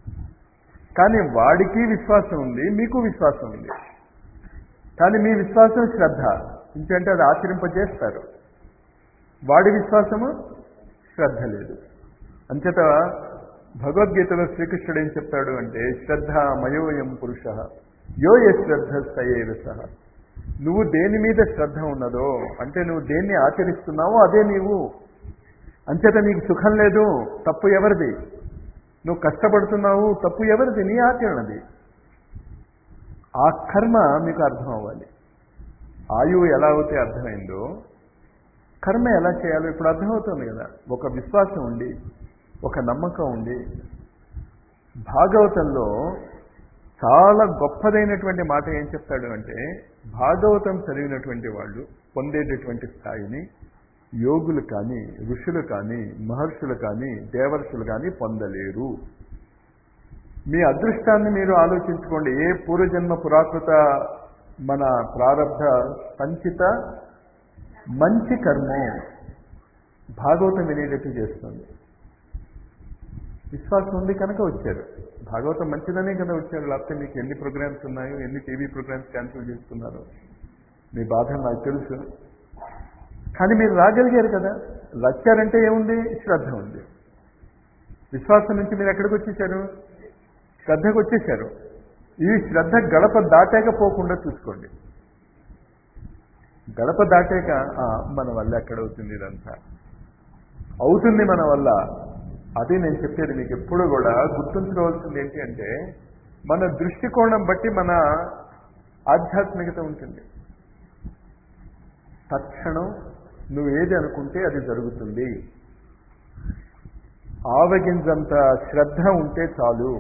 కానీ వాడికి విశ్వాసం ఉంది మీకు విశ్వాసం ఉంది కానీ మీ విశ్వాసం శ్రద్ధ ఇంకంటే అది ఆచరింపజేస్తారు వాడి విశ్వాసము శ్రద్ధ లేదు అంచేత భగవద్గీతలో శ్రీకృష్ణుడు ఏం చెప్తాడు అంటే శ్రద్ధ మయోయం పురుష యో ఏ శ్రద్ధ సయేవ సహ నువ్వు దేని మీద శ్రద్ధ ఉన్నదో అంటే నువ్వు దేన్ని ఆచరిస్తున్నావో అదే నీవు అంచేత నీకు సుఖం లేదు తప్పు ఎవరిది నువ్వు కష్టపడుతున్నావు తప్పు ఎవరిది నీ ఆచరణది ఆ కర్మ మీకు అర్థం అవ్వాలి ఆయువు ఎలా అయితే అర్థమైందో కర్మ ఎలా చేయాలో ఇప్పుడు అర్థమవుతుంది కదా ఒక విశ్వాసం ఉండి ఒక నమ్మకం ఉండి భాగవతంలో చాలా గొప్పదైనటువంటి మాట ఏం చెప్తాడు అంటే భాగవతం చదివినటువంటి వాళ్ళు పొందేటటువంటి స్థాయిని యోగులు కానీ ఋషులు కానీ మహర్షులు కానీ దేవర్షులు కానీ పొందలేరు మీ అదృష్టాన్ని మీరు ఆలోచించుకోండి ఏ పూర్వజన్మ పురాకృత మన ప్రారంభ సంచిత మంచి కర్మ భాగవతం వినేటట్టు చేస్తుంది విశ్వాసం ఉంది కనుక వచ్చారు భాగవతం మంచిదనే కదా వచ్చారు లేకపోతే మీకు ఎన్ని ప్రోగ్రామ్స్ ఉన్నాయో ఎన్ని టీవీ ప్రోగ్రామ్స్ క్యాన్సిల్ చేస్తున్నారు మీ బాధ నాకు తెలుసు కానీ మీరు రాగలిగారు కదా వచ్చారంటే ఏముంది శ్రద్ధ ఉంది విశ్వాసం నుంచి మీరు ఎక్కడికి వచ్చేసారు శ్రద్ధకు వచ్చేసారు ఈ శ్రద్ధ గడప దాటాక పోకుండా చూసుకోండి గడప దాటాక ఆ, మన వల్ల ఎక్కడవుతుంది ఇదంతా అవుతుంది మన వల్ల అదే నేను చెప్పేది మీకు ఎప్పుడు కూడా గుర్తుంచుకోవాల్సింది ఏంటి అంటే మన దృష్టికోణం బట్టి మన ఆధ్యాత్మికత ఉంటుంది తక్షణం నువ్వు ఏది అనుకుంటే అది జరుగుతుంది ఆవగింజంత శ్రద్ధ ఉంటే చాలు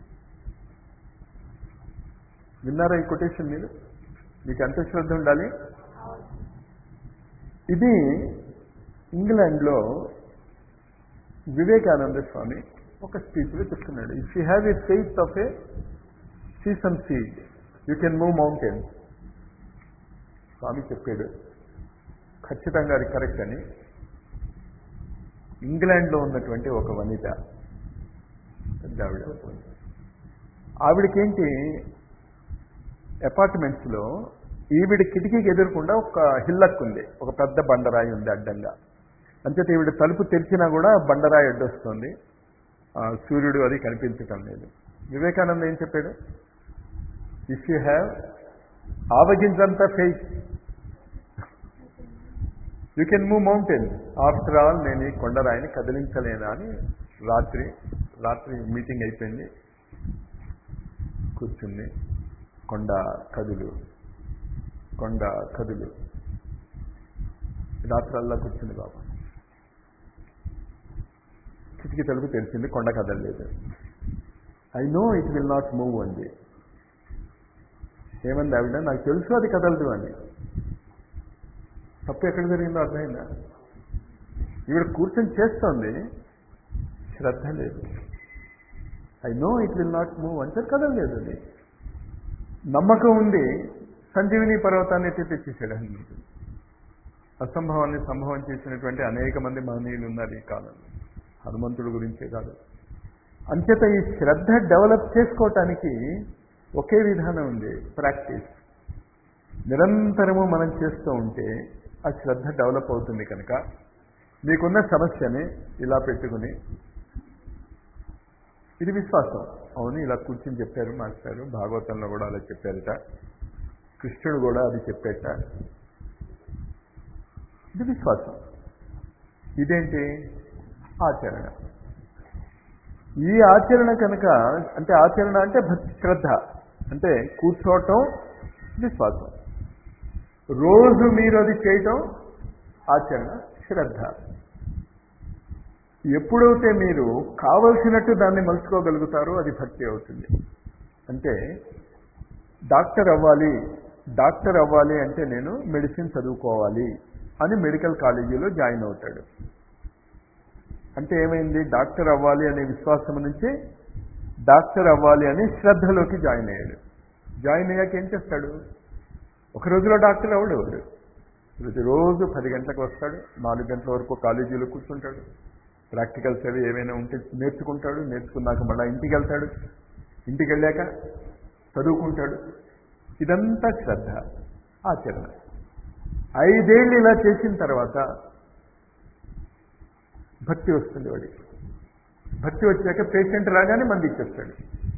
విన్నారా ఈ కొటేషన్ మీరు మీకు ఎంత శ్రద్ధ ఉండాలి ఇది ఇంగ్లాండ్లో వివేకానంద స్వామి ఒక స్పీచ్లో చెప్తున్నాడు if you have a faith of a sesame seed you can move mountains స్వామి చెప్పాడు ఖచ్చితంగా అది కరెక్ట్ అని ఇంగ్లాండ్లో ఉన్నటువంటి ఒక వనిత పెద్ద ఆవిడ ఆవిడకేంటి అపార్ట్మెంట్స్లో ఈవిడ కిటికీకి ఎదురకుండా ఒక హిల్లక్ ఉంది ఒక పెద్ద బండరాయి ఉంది అడ్డంగా అంచేత ఈవిడ తలుపు తెరిచినా కూడా బండరాయి అడ్డొస్తుంది ఆ, సూర్యుడు అది కనిపించటం లేదు వివేకానంద ఏం చెప్పాడు ఇఫ్ యూ హ్యావ్ ఆవగించంత faith you can move mountain after all నేను ఈ కొండరాయిని కదిలించలేనా అని రాత్రి రాత్రి మీటింగ్ అయిపోయింది కూర్చుంది కొండ కదులు కొండ కదులు రాత్రల్లా కూర్చుంది బాబా కిటికీ తలుపు తెలిసింది కొండ కదలలేదు I know it will not move అంది ఏమంది ఆవిడ నాకు తెలుసు అది కదలదు అని తప్పు ఎక్కడ జరిగిందో అర్థమైందా ఈవిడ కూర్చొని చేస్తోంది శ్రద్ధ లేదు I know it will not move అంటే కదలలేదు అది నమ్మకం ఉంది సంజీవిని పర్వతాన్ని ఎత్తి తెచ్చేసాడు హనుమంతుడు అసంభవాన్ని సంభవం చేసినటువంటి అనేక మంది మహనీయులు ఉన్నారు ఈ కాలంలో హనుమంతుడి గురించే కాదు అంచేత ఈ శ్రద్ధ డెవలప్ చేసుకోవటానికి ఒకే విధానం ఉంది ప్రాక్టీస్ నిరంతరము మనం చేస్తూ ఉంటే ఆ శ్రద్ధ డెవలప్ అవుతుంది కనుక మీకున్న సమస్యని ఇలా పెట్టుకుని ఇది విశ్వాసం అవును ఇలా కూర్చుని చెప్పారు మాస్టారు భాగవతంలో కూడా అలా చెప్పారట కృష్ణుడు కూడా అది చెప్పేట ఇది విశ్వాసం ఇదేంటి ఆచరణ ఈ ఆచరణ కనుక అంటే ఆచరణ అంటే భక్తి శ్రద్ధ అంటే కూర్చోవటం విశ్వాసం రోజు మీరు అది చేయటం ఆచరణ శ్రద్ధ ఎప్పుడైతే మీరు కావలసినట్టు దాన్ని మలుచుకోగలుగుతారో అది భక్తి అవుతుంది అంటే డాక్టర్ అవ్వాలి డాక్టర్ అవ్వాలి అంటే నేను మెడిసిన్ చదువుకోవాలి అని మెడికల్ కాలేజీలో జాయిన్ అవుతాడు అంటే ఏమైంది డాక్టర్ అవ్వాలి అనే విశ్వాసం నుంచి డాక్టర్ అవ్వాలి అని శ్రద్ధలోకి జాయిన్ అయ్యాడు జాయిన్ అయ్యాక ఏం చేస్తాడు ఒక రోజులో డాక్టర్ అవడు వాడు ప్రతిరోజు పది గంటలకు వస్తాడు నాలుగు గంటల వరకు కాలేజీలో కూర్చుంటాడు ప్రాక్టికల్స్ అవి ఏమైనా ఉంటే నేర్చుకుంటాడు నేర్చుకున్నాక మళ్ళీ ఇంటికి వెళ్తాడు ఇంటికి వెళ్ళాక చదువుకుంటాడు ఇదంతా శ్రద్ధ ఆచరణ ఐదేళ్ళు ఇలా చేసిన తర్వాత భక్తి వస్తుంది వాడికి భక్తి వచ్చాక పేషెంట్ రాగానే మంది ఇచ్చేస్తాడు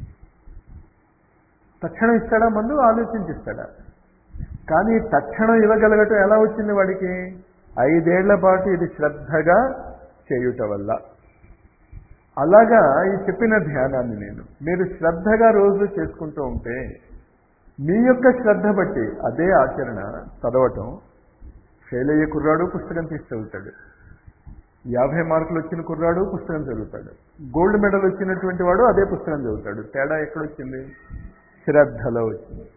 తక్షణం ఇస్తాడా మందు ఆలోచించిస్తాడా కానీ తక్షణం ఇవ్వగలగటం ఎలా వచ్చింది వాడికి ఐదేళ్ల పాటు ఇది శ్రద్ధగా చేయుట వల్ల అలాగా ఈ చెప్పిన ధ్యానాన్ని నేను మీరు శ్రద్ధగా రోజు చేసుకుంటూ ఉంటే మీ యొక్క శ్రద్ధ బట్టి అదే ఆచరణ చదవటం ఫెయిల్ అయ్యే కుర్రాడు పుస్తకం తీసి చదువుతాడు యాభై మార్కులు వచ్చిన కుర్రాడు పుస్తకం చదువుతాడు గోల్డ్ మెడల్ వచ్చినటువంటి వాడు అదే పుస్తకం చదువుతాడు తేడా ఎక్కడొచ్చింది శ్రద్ధలో వచ్చింది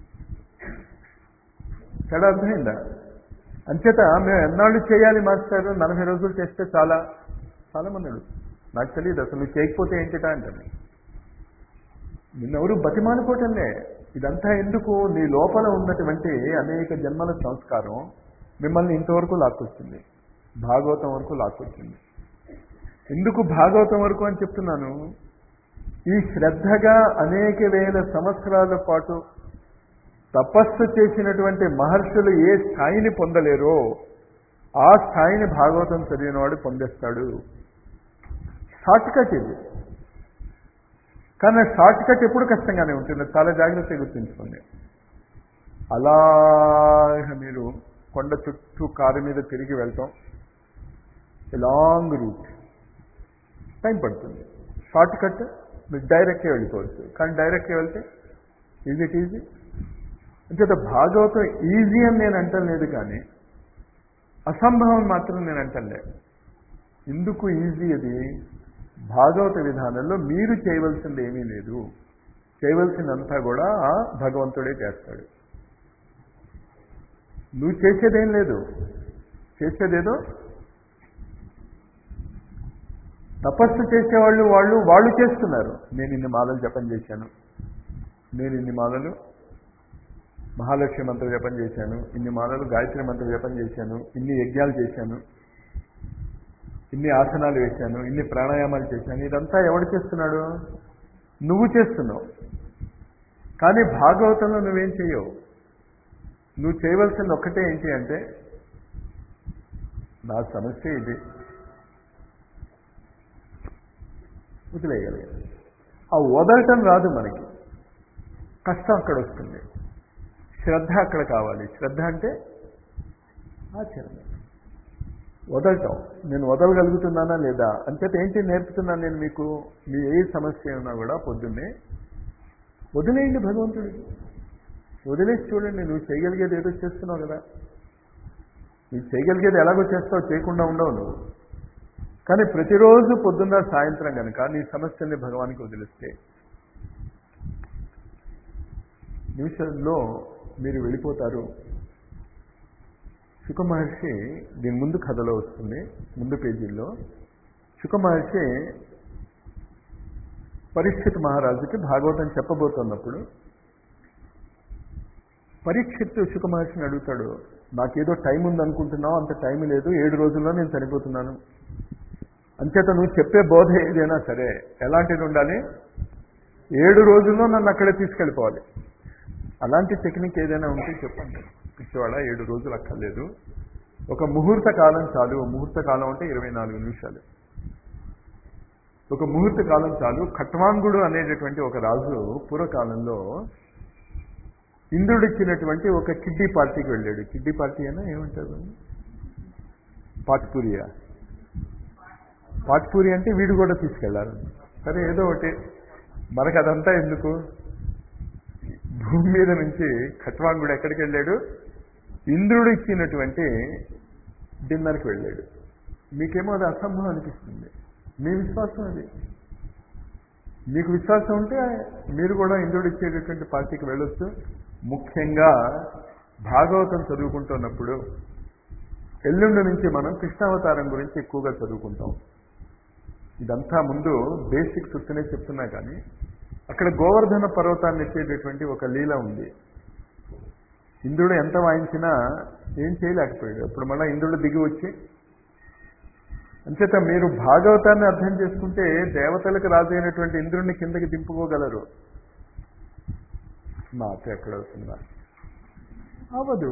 తేడా అర్థమైందా అంచేత మేము ఎన్నాళ్ళు చేయాలి మాస్టర్ నలభై రోజులు చేస్తే చాలా చాలా మంది అడుగుతారు నాకు తెలియదు అసలు నువ్వు చేయకపోతే ఏంటిట అంటాను నిన్నెవరు బతిమానుకోవటంలే ఇదంతా ఎందుకు నీ లోపల ఉన్నటువంటి అనేక జన్మల సంస్కారం మిమ్మల్ని ఇంతవరకు లాక్కొచ్చింది భాగవతం వరకు లాక్కొచ్చింది ఎందుకు భాగవతం వరకు అని చెప్తున్నాను ఈ శ్రద్ధగా అనేక వేల సంవత్సరాల పాటు తపస్సు చేసినటువంటి మహర్షులు ఏ స్థాయిని పొందలేరో ఆ స్థాయిని భాగవతం చదివినవాడు పొందేస్తాడు షార్ట్ కట్ ఇది కానీ షార్ట్ కట్ ఎప్పుడు కష్టంగానే ఉంటుంది చాలా జాగ్రత్తగా గుర్తుంచుకోండి అలాగ మీరు కొండ చుట్టూ కారు మీద తిరిగి వెళ్తాం లాంగ్ రూట్ టైం పడుతుంది షార్ట్ కట్ మీరు డైరెక్ట్గా వెళ్ళిపోవచ్చు కానీ డైరెక్ట్గా వెళ్తే ఈజీ ఇట్ ఈజీ అంచేత భాగవతం ఈజీ అని నేను అంటలేదు కానీ అసంభవం మాత్రం నేను అంటలే ఎందుకు ఈజీ అది భాగవత విధానంలో మీరు చేయవలసింది ఏమీ లేదు చేయవలసిందంతా కూడా ఆ భగవంతుడే చేస్తాడు నువ్వు చేసేదేం లేదు చేసేదేదో తపస్సు చేసేవాళ్ళు వాళ్ళు వాళ్ళు చేస్తున్నారు నేను ఇన్ని మాలలు జపం చేశాను నేను ఇన్ని మాలలు మహాలక్ష్మి మంత్ర జపం చేశాను ఇన్ని మాలలు గాయత్రి మంత్ర జపం చేశాను ఇన్ని యజ్ఞాలు చేశాను ఇన్ని ఆసనాలు వేశాను ఇన్ని ప్రాణాయామాలు చేశాను ఇదంతా ఎవడు చేస్తున్నాడు నువ్వు చేస్తున్నావు కానీ భాగవతంలో నువ్వేం చేయవు నువ్వు చేయవలసింది ఒక్కటే ఏంటి అంటే నా సమస్య ఇది వదిలేయగలిగాను ఆ వదలటం రాదు మనకి కష్టం అక్కడ వస్తుంది శ్రద్ధ అక్కడ కావాలి శ్రద్ధ అంటే ఆచరణ వదలటం నేను వదలగలుగుతున్నానా లేదా అంచేత ఏంటి నేర్పుతున్నాను నేను మీకు మీ ఏ సమస్య ఉన్నా కూడా పొద్దున్నే వదిలేయండి భగవంతుడికి వదిలేసి చూడండి నువ్వు చేయగలిగేది ఏదో చేస్తున్నావు కదా నువ్వు చేయగలిగేది ఎలాగో చేస్తావు చేయకుండా ఉండవు నువ్వు కానీ ప్రతిరోజు పొద్దున్న సాయంత్రం కనుక నీ సమస్యల్ని భగవానికి వదిలిస్తే నిమిషంలో మీరు వెళ్ళిపోతారు శుక మహర్షి దీని ముందు కథలో వస్తుంది ముందు పేజీల్లో శుక మహర్షి పరీక్షిత్ మహారాజుకి భాగవతం చెప్పబోతున్నప్పుడు పరీక్షిత్ శుక మహర్షిని అడుగుతాడు నాకేదో టైం ఉందనుకుంటున్నావు అంత టైం లేదు ఏడు రోజుల్లో నేను చనిపోతున్నాను అంచేత నువ్వు చెప్పే బోధ ఏదైనా సరే ఎలాంటిది ఉండాలి ఏడు రోజుల్లో నన్ను అక్కడే తీసుకెళ్ళిపోవాలి అలాంటి టెక్నిక్ ఏదైనా ఉంటే చెప్పండి పిచ్చివాడ ఏడు రోజులు అక్కర్లేదు ఒక ముహూర్త కాలం చాలు ముహూర్త కాలం అంటే ఇరవై నాలుగు నిమిషాలు ఒక ముహూర్త కాలం చాలు ఖట్వాంగుడు అనేటటువంటి ఒక రాజు పూర్వకాలంలో ఇంద్రుడిచ్చినటువంటి ఒక కిడ్డీ పార్టీకి వెళ్ళాడు కిడ్డీ పార్టీ అయినా ఏమంటారు పాట్పూరియా పాట్పూరి అంటే వీడు కూడా తీసుకెళ్ళాలి సరే ఏదో ఒకటి మనకు అదంతా ఎందుకు భూమి మీద నుంచి ఖట్వాంగుడు ఎక్కడికి వెళ్ళాడు ఇంద్రుడు ఇచ్చినటువంటి డిన్నర్కి వెళ్ళాడు మీకేమో అది అసంభవం అనిపిస్తుంది మీ విశ్వాసం అది మీకు విశ్వాసం ఉంటే మీరు కూడా ఇంద్రుడు ఇచ్చేటటువంటి పార్టీకి వెళ్ళొచ్చు ముఖ్యంగా భాగవతం చదువుకుంటున్నప్పుడు ఎల్లుండి నుంచి మనం కృష్ణావతారం గురించి ఎక్కువగా చదువుకుంటాం ఇదంతా ముందు బేసిక్ సుత్తనే చెప్తున్నా కానీ అక్కడ గోవర్ధన పర్వతాన్ని ఎత్తేటటువంటి ఒక లీల ఉంది ఇంద్రుడు ఎంత వాయించినా ఏం చేయలేకపోయాడు అప్పుడు మళ్ళీ ఇంద్రుడు దిగి వచ్చి అంచేత మీరు భాగవతాన్ని అర్థం చేసుకుంటే దేవతలకు రాజు అయినటువంటి ఇంద్రుడిని కిందకి దింపుకోగలరు మాట ఎక్కడవుతుందా అవదు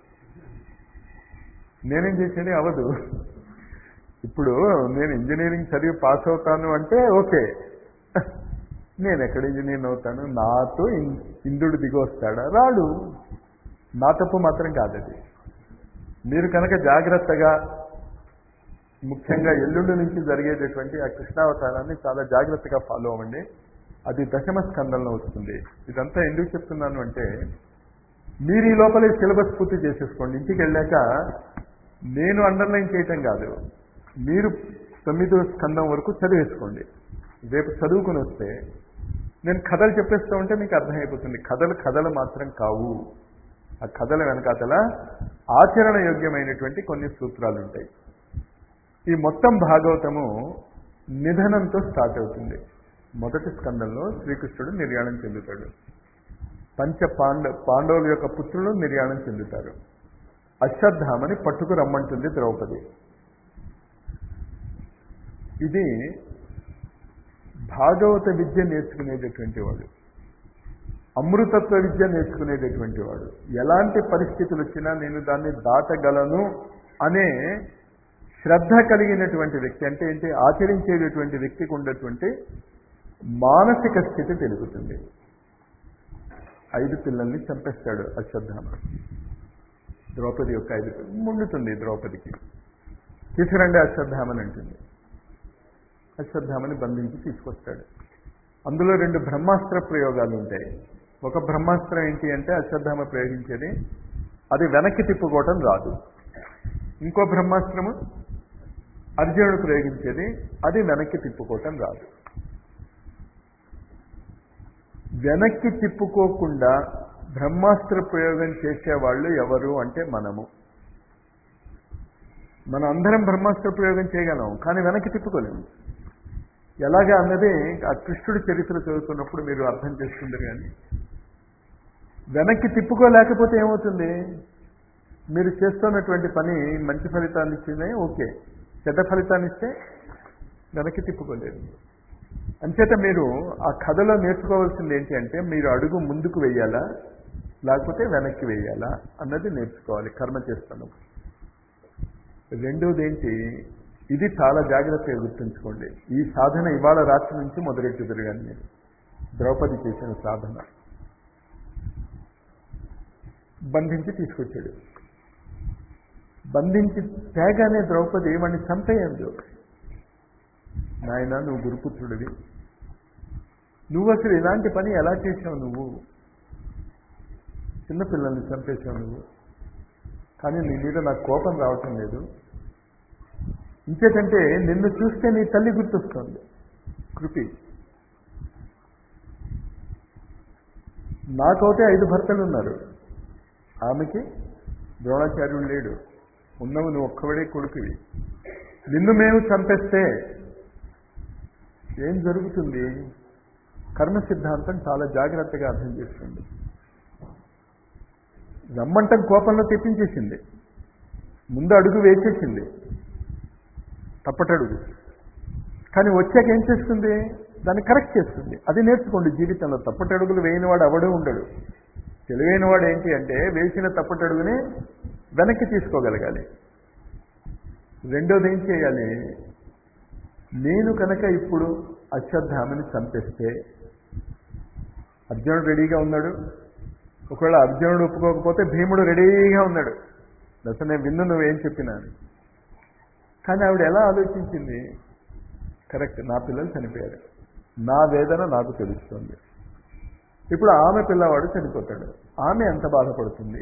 నేనేం చేసేది అవదు ఇప్పుడు నేను ఇంజనీరింగ్ చదివి పాస్ అవుతాను అంటే ఓకే నేను ఎక్కడ ఇంజనీర్ అవుతాను నాతో ఇంద్రుడు దిగి వస్తాడా రాడు నా తప్పు మాత్రం కాదది మీరు కనుక జాగ్రత్తగా ముఖ్యంగా ఎల్లుండి నుంచి జరిగేటటువంటి ఆ కృష్ణావతారాన్ని చాలా జాగ్రత్తగా ఫాలో అవ్వండి అది దశమ స్కందంలో వస్తుంది ఇదంతా ఎందుకు చెప్తున్నాను అంటే మీరు ఈ లోపలే సిలబస్ పూర్తి చేసేసుకోండి ఇంటికి వెళ్ళాక నేను అండర్లైన్ చేయటం కాదు మీరు తొమ్మిదో స్కందం వరకు చదివేసుకోండి రేపు చదువుకుని వస్తే నేను కథలు చెప్పేస్తూ ఉంటే మీకు అర్థమైపోతుంది కథలు కథలు మాత్రం కావు ఆ కథల వెనకాతల ఆచరణ యోగ్యమైనటువంటి కొన్ని సూత్రాలు ఉంటాయి ఈ మొత్తం భాగవతము నిధనంతో స్టార్ట్ అవుతుంది మొదటి స్కందంలో శ్రీకృష్ణుడు నిర్యాణం చెందుతాడు పంచ పాండ పాండవుల యొక్క పుత్రులు నిర్యాణం చెందుతారు అశ్వత్థామని పట్టుకు రమ్మంటుంది ద్రౌపది ఇది భాగవత విద్య నేర్చుకునేటటువంటి వాడు అమృతత్వ విద్య నేర్చుకునేటటువంటి వాడు ఎలాంటి పరిస్థితులు వచ్చినా నేను దాన్ని దాటగలను అనే శ్రద్ధ కలిగినటువంటి వ్యక్తి అంటే ఏంటి ఆచరించేటటువంటి వ్యక్తికి ఉండేటువంటి మానసిక స్థితి తెలుగుతుంది ఐదు పిల్లల్ని చంపేస్తాడు అశ్వత్థామ ద్రౌపది యొక్క ఐదు పిల్లలు ముండుతుంది ద్రౌపదికి తీసుకురండి అశ్వత్థామని అంటుంది అశ్వత్థామని బంధించి తీసుకొస్తాడు అందులో రెండు బ్రహ్మాస్త్ర ప్రయోగాలు ఉంటాయి ఒక బ్రహ్మాస్త్రం ఏంటి అంటే అశ్వత్థామ ప్రయోగించేది అది వెనక్కి తిప్పుకోవటం రాదు ఇంకో బ్రహ్మాస్త్రము అర్జునుడు ప్రయోగించేది అది వెనక్కి తిప్పుకోవటం రాదు వెనక్కి తిప్పుకోకుండా బ్రహ్మాస్త్ర ప్రయోగం చేసేవాళ్ళు ఎవరు అంటే మనము మనం అందరం బ్రహ్మాస్త్ర ప్రయోగం చేయగలం కానీ వెనక్కి తిప్పుకోలేము ఎలాగా అన్నది ఆ కృష్ణుడి చరిత్ర చదువుతున్నప్పుడు మీరు అర్థం చేసుకుందరు కానీ వెనక్కి తిప్పుకోలేకపోతే ఏమవుతుంది మీరు చేస్తున్నటువంటి పని మంచి ఫలితాన్ని ఇచ్చిందే ఓకే చెడ్డ ఫలితాన్ని ఇస్తే వెనక్కి తిప్పుకోలేదు అంచేత మీరు ఆ కథలో నేర్చుకోవాల్సింది ఏంటి అంటే మీరు అడుగు ముందుకు వెయ్యాలా లేకపోతే వెనక్కి వెయ్యాలా అన్నది నేర్చుకోవాలి కర్మ చేస్తాను రెండోది ఏంటి ఇది చాలా జాగ్రత్తగా గుర్తుంచుకోండి ఈ సాధన ఇవాళ రాత్రి నుంచి మొదలెట్టుదురు కానీ మీరు ద్రౌపది చేసిన సాధన బంధించి తీసుకొచ్చాడు బంధించి తేగానే ద్రౌపది వాడిని చంపేయందు నాయన నువ్వు గురుపుత్రుడివి నువ్వు అసలు ఇలాంటి పని ఎలా చేసావు నువ్వు చిన్నపిల్లల్ని చంపేశావు నువ్వు కానీ నీ మీద నాకు కోపం రావటం లేదు ఇంకేటంటే నిన్ను చూస్తే నీ తల్లి గుర్తొస్తుంది కృపి నాకైతే ఐదు భర్తలు ఉన్నారు ఆమెకి ద్రోణాచార్యుడు లేడు ఉన్నవు నువ్వు ఒక్కవడే కొడుకువి నిన్ను మేము చంపేస్తే ఏం జరుగుతుంది కర్మ సిద్ధాంతం చాలా జాగ్రత్తగా అర్థం చేస్తుంది రమ్మంటం కోపంలో తెప్పించేసింది ముందు అడుగు వేసేసింది తప్పటడుగు కానీ వచ్చాక ఏం చేస్తుంది దాన్ని కరెక్ట్ చేస్తుంది అది నేర్చుకోండి జీవితంలో తప్పటడుగులు వేయనివాడు అవడు ఉండడు తెలివైన వాడు ఏంటి అంటే వేసిన తప్పటడుగుని వెనక్కి తీసుకోగలగాలి రెండోది ఏం చేయాలి నేను కనుక ఇప్పుడు అశ్వత్థామని చంపేస్తే అర్జునుడు రెడీగా ఉన్నాడు ఒకవేళ అర్జునుడు ఒప్పుకోకపోతే భీముడు రెడీగా ఉన్నాడు అసలు నేను విన్ను నువ్వేం చెప్పినాను కానీ ఆవిడ ఎలా ఆలోచించింది కరెక్ట్ నా పిల్లలు చనిపోయారు నా వేదన నాకు తెలుస్తుంది ఇప్పుడు ఆమె పిల్లవాడు చనిపోతాడు ఆమె ఎంత బాధపడుతుంది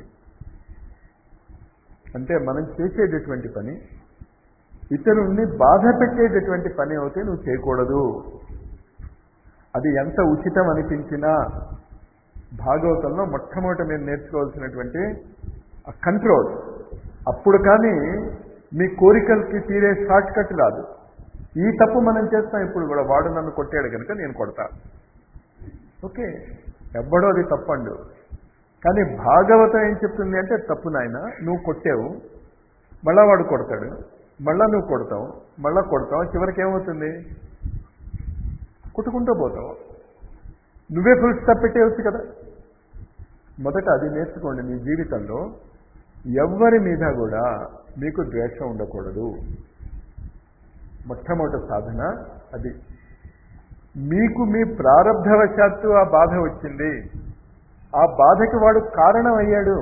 అంటే మనం చేసేటటువంటి పని ఇతరుల్ని బాధ పెట్టేటటువంటి పని అయితే నువ్వు చేయకూడదు అది ఎంత ఉచితం అనిపించినా భాగవతంలో మొట్టమొదటి మీరు నేర్చుకోవాల్సినటువంటి కంట్రోల్ అప్పుడు కానీ మీ కోరికలకి తీరే షార్ట్ కట్ రాదు ఈ తప్పు మనం చేస్తాం ఇప్పుడు కూడా వాడు నన్ను కొట్టాడు కనుక నేను కొడతా ఓకే ఎవ్వడో అది తప్పండు కానీ భాగవతం ఏం చెప్తుంది అంటే తప్పు నాయన నువ్వు కొట్టావు మళ్ళా వాడు కొడతాడు మళ్ళా నువ్వు కొడతావు మళ్ళా కొడతావు చివరికి ఏమవుతుంది కొట్టుకుంటూ పోతావు నువ్వే ఫుల్ స్టాప్ పెట్టేయచ్చు కదా మొదట అది నేర్చుకోండి మీ జీవితంలో ఎవ్వరి మీద కూడా మీకు ద్వేషం ఉండకూడదు మొట్టమొదటి సాధన అది మీకు మీ ప్రారంధవశాత్తు ఆ బాధ వచ్చింది ఆ బాధకి వాడు కారణం అయ్యాడు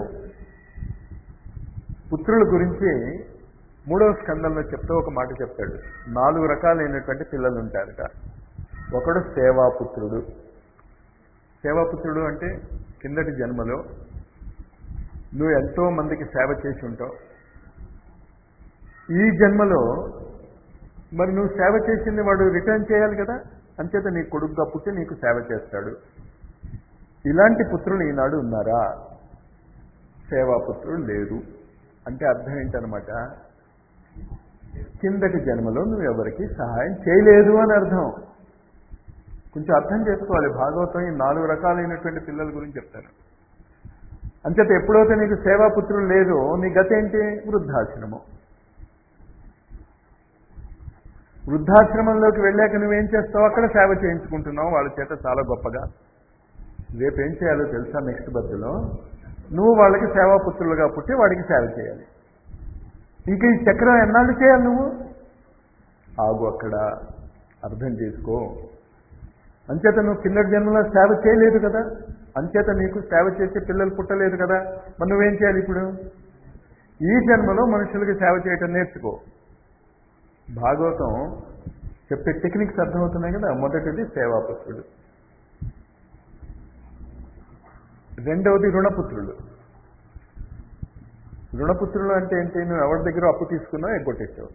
పుత్రుల గురించి మూడవ స్కందంలో చెప్తూ ఒక మాట చెప్తాడు నాలుగు రకాలైనటువంటి పిల్లలు ఉంటారట ఒకడు సేవాపుత్రుడు సేవాపుత్రుడు అంటే కిందటి జన్మలో నువ్వు ఎంతో మందికి సేవ చేసి ఉంటావు ఈ జన్మలో మరి నువ్వు సేవ చేసింది వాడు రిటర్న్ చేయాలి కదా అంచేత నీ కొడుకుగా పుట్టి నీకు సేవ చేస్తాడు ఇలాంటి పుత్రులు ఈనాడు ఉన్నారా సేవాపుత్రులు లేరు అంటే అర్థం ఏంటనమాట కిందటి జన్మలో నువ్వు ఎవరికి సహాయం చేయలేదు అని అర్థం కొంచెం అర్థం చేసుకోవాలి భాగవతం ఈ నాలుగు రకాలైనటువంటి పిల్లల గురించి చెప్తాను అంచేత ఎప్పుడైతే నీకు సేవాపుత్రులు లేదు నీ గత ఏంటి వృద్ధాశ్రమం వృద్ధాశ్రమంలోకి వెళ్ళాక నువ్వేం చేస్తావు అక్కడ సేవ చేయించుకుంటున్నావు వాళ్ళ చేత చాలా గొప్పగా రేపేం చేయాలో తెలుసా నెక్స్ట్ బర్త్లో నువ్వు వాళ్ళకి సేవాపుత్రులుగా పుట్టి వాడికి సేవ చేయాలి ఇంకా ఈ చక్రం ఎన్నాళ్ళు చేయాలి నువ్వు ఆగు అక్కడ అర్థం చేసుకో అంచేత నువ్వు కిందటి జన్మలో సేవ చేయలేదు కదా అంచేత నీకు సేవ చేసే పిల్లలు పుట్టలేదు కదా మరి నువ్వేం చేయాలి ఇప్పుడు ఈ జన్మలో మనుషులకి సేవ చేయటం నేర్చుకో భాగవతం చెప్పే టెక్నిక్స్ అర్థమవుతున్నాయి కదా మొదటిది సేవాపుత్రుడు రెండవది రుణపుత్రులు రుణపుత్రులు అంటే ఏంటి నువ్వు ఎవరి దగ్గర అప్పు తీసుకున్నావు ఎగ్గొట్టేసావు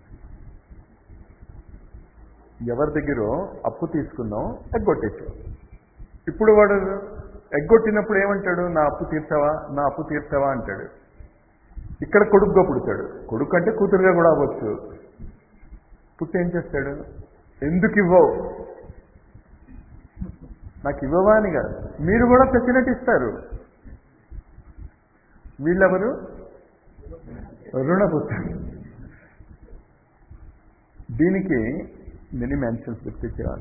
ఎవరి దగ్గర అప్పు తీసుకున్నావు ఎగ్గొట్టేసావు ఇప్పుడు వాడు ఎగ్గొట్టినప్పుడు ఏమంటాడు నా అప్పు తీర్చావా నా అప్పు తీర్చావా అంటాడు ఇక్కడ కొడుకుగా పుడతాడు కొడుకు అంటే కూతురుగా కూడా అవ్వచ్చు పుట్టి ఏం చేస్తాడు ఎందుకు ఇవ్వవు నాకు ఇవ్వవా అని కాదు మీరు కూడా తెచ్చినట్టు ఇస్తారు వీళ్ళెవరు రుణపుత్రులు దీనికి మినీ మ్యాన్షన్స్ గుర్తు చేయాలి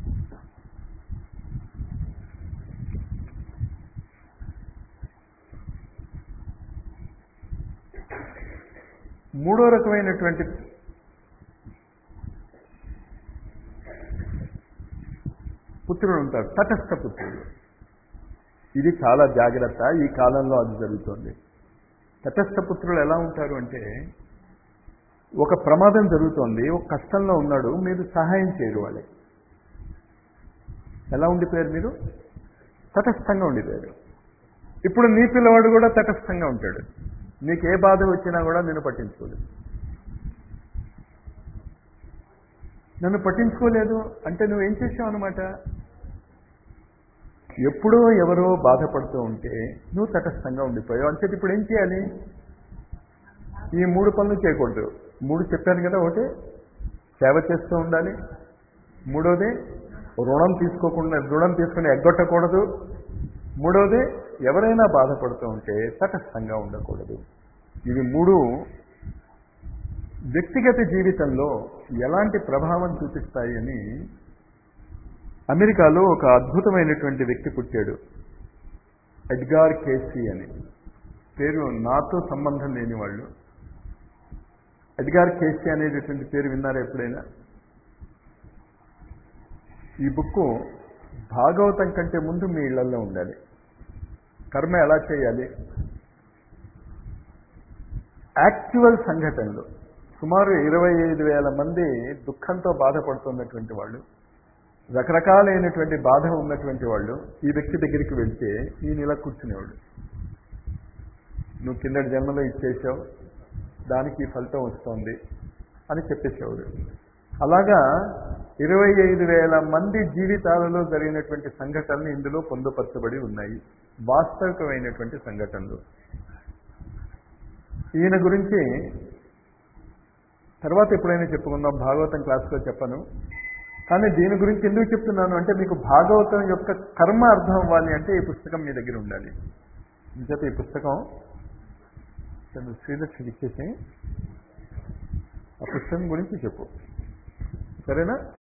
మూడో రకమైనటువంటి పుత్రుడు ఉంటారు తటస్థ పుత్రుడు ఇది చాలా జాగ్రత్త ఈ కాలంలో అది జరుగుతోంది తటస్థ పుత్రులు ఎలా ఉంటారు అంటే ఒక ప్రమాదం జరుగుతోంది ఒక కష్టంలో ఉన్నాడు మీరు సహాయం చేయరు వాళ్ళకి ఎలా ఉండిపోయారు మీరు తటస్థంగా ఉండిపోయారు ఇప్పుడు నీ పిల్లవాడు కూడా తటస్థంగా ఉంటాడు నీకు ఏ బాధ వచ్చినా కూడా నేను పట్టించుకోలేదు నన్ను పట్టించుకోలేదు అంటే నువ్వేం చేసావు అనమాట ఎప్పుడో ఎవరో బాధపడుతూ ఉంటే నువ్వు తటస్థంగా ఉండిపోయావు అంతే ఇప్పుడు ఏం చేయాలి ఈ మూడు పనులు చేయకూడదు మూడు చెప్పాను కదా ఒకటి సేవ చేస్తూ ఉండాలి మూడోది రుణం తీసుకోకుండా రుణం తీసుకుని ఎగ్గొట్టకూడదు మూడోది ఎవరైనా బాధపడుతూ ఉంటే తటస్థంగా ఉండకూడదు ఇవి మూడు వ్యక్తిగత జీవితంలో ఎలాంటి ప్రభావం చూపిస్తాయి అని అమెరికాలో ఒక అద్భుతమైనటువంటి వ్యక్తి పుట్టాడు ఎడ్గార్ కేసీ అని పేరు నాతో సంబంధం లేని వాళ్ళు ఎడ్గార్ కేసీ అనేటటువంటి పేరు విన్నారా ఎప్పుడైనా ఈ బుక్ భాగవతం కంటే ముందు మీ ఇళ్లలో ఉండాలి కర్మ ఎలా చేయాలి యాక్చువల్ సంఘటనలు సుమారు ఇరవై ఐదు వేల మంది దుఃఖంతో బాధపడుతున్నటువంటి వాళ్ళు రకరకాలైనటువంటి బాధ ఉన్నటువంటి వాళ్ళు ఈ వ్యక్తి దగ్గరికి వెళ్తే ఈయన ఇలా కూర్చునేవాడు నువ్వు కిందటి జన్మలో ఇచ్చేసావు దానికి ఈ ఫలితం వస్తుంది అని చెప్పేసేవాడు అలాగా ఇరవై ఐదు వేల మంది జీవితాలలో జరిగినటువంటి సంఘటనలు ఇందులో పొందుపరచబడి ఉన్నాయి వాస్తవికమైనటువంటి సంఘటనలు ఈయన గురించి తర్వాత ఎప్పుడైనా చెప్పుకుందాం భాగవతం క్లాస్లో చెప్పను కానీ దీని గురించి ఎందుకు చెప్తున్నాను అంటే మీకు భాగవతం యొక్క కర్మ అర్థం అవ్వాలి అంటే ఈ పుస్తకం మీ దగ్గర ఉండాలి ఇంచేత ఈ పుస్తకం శ్రీలక్ష్మికి ఇచ్చేసి ఆ పుస్తకం గురించి చెప్పు సరేనా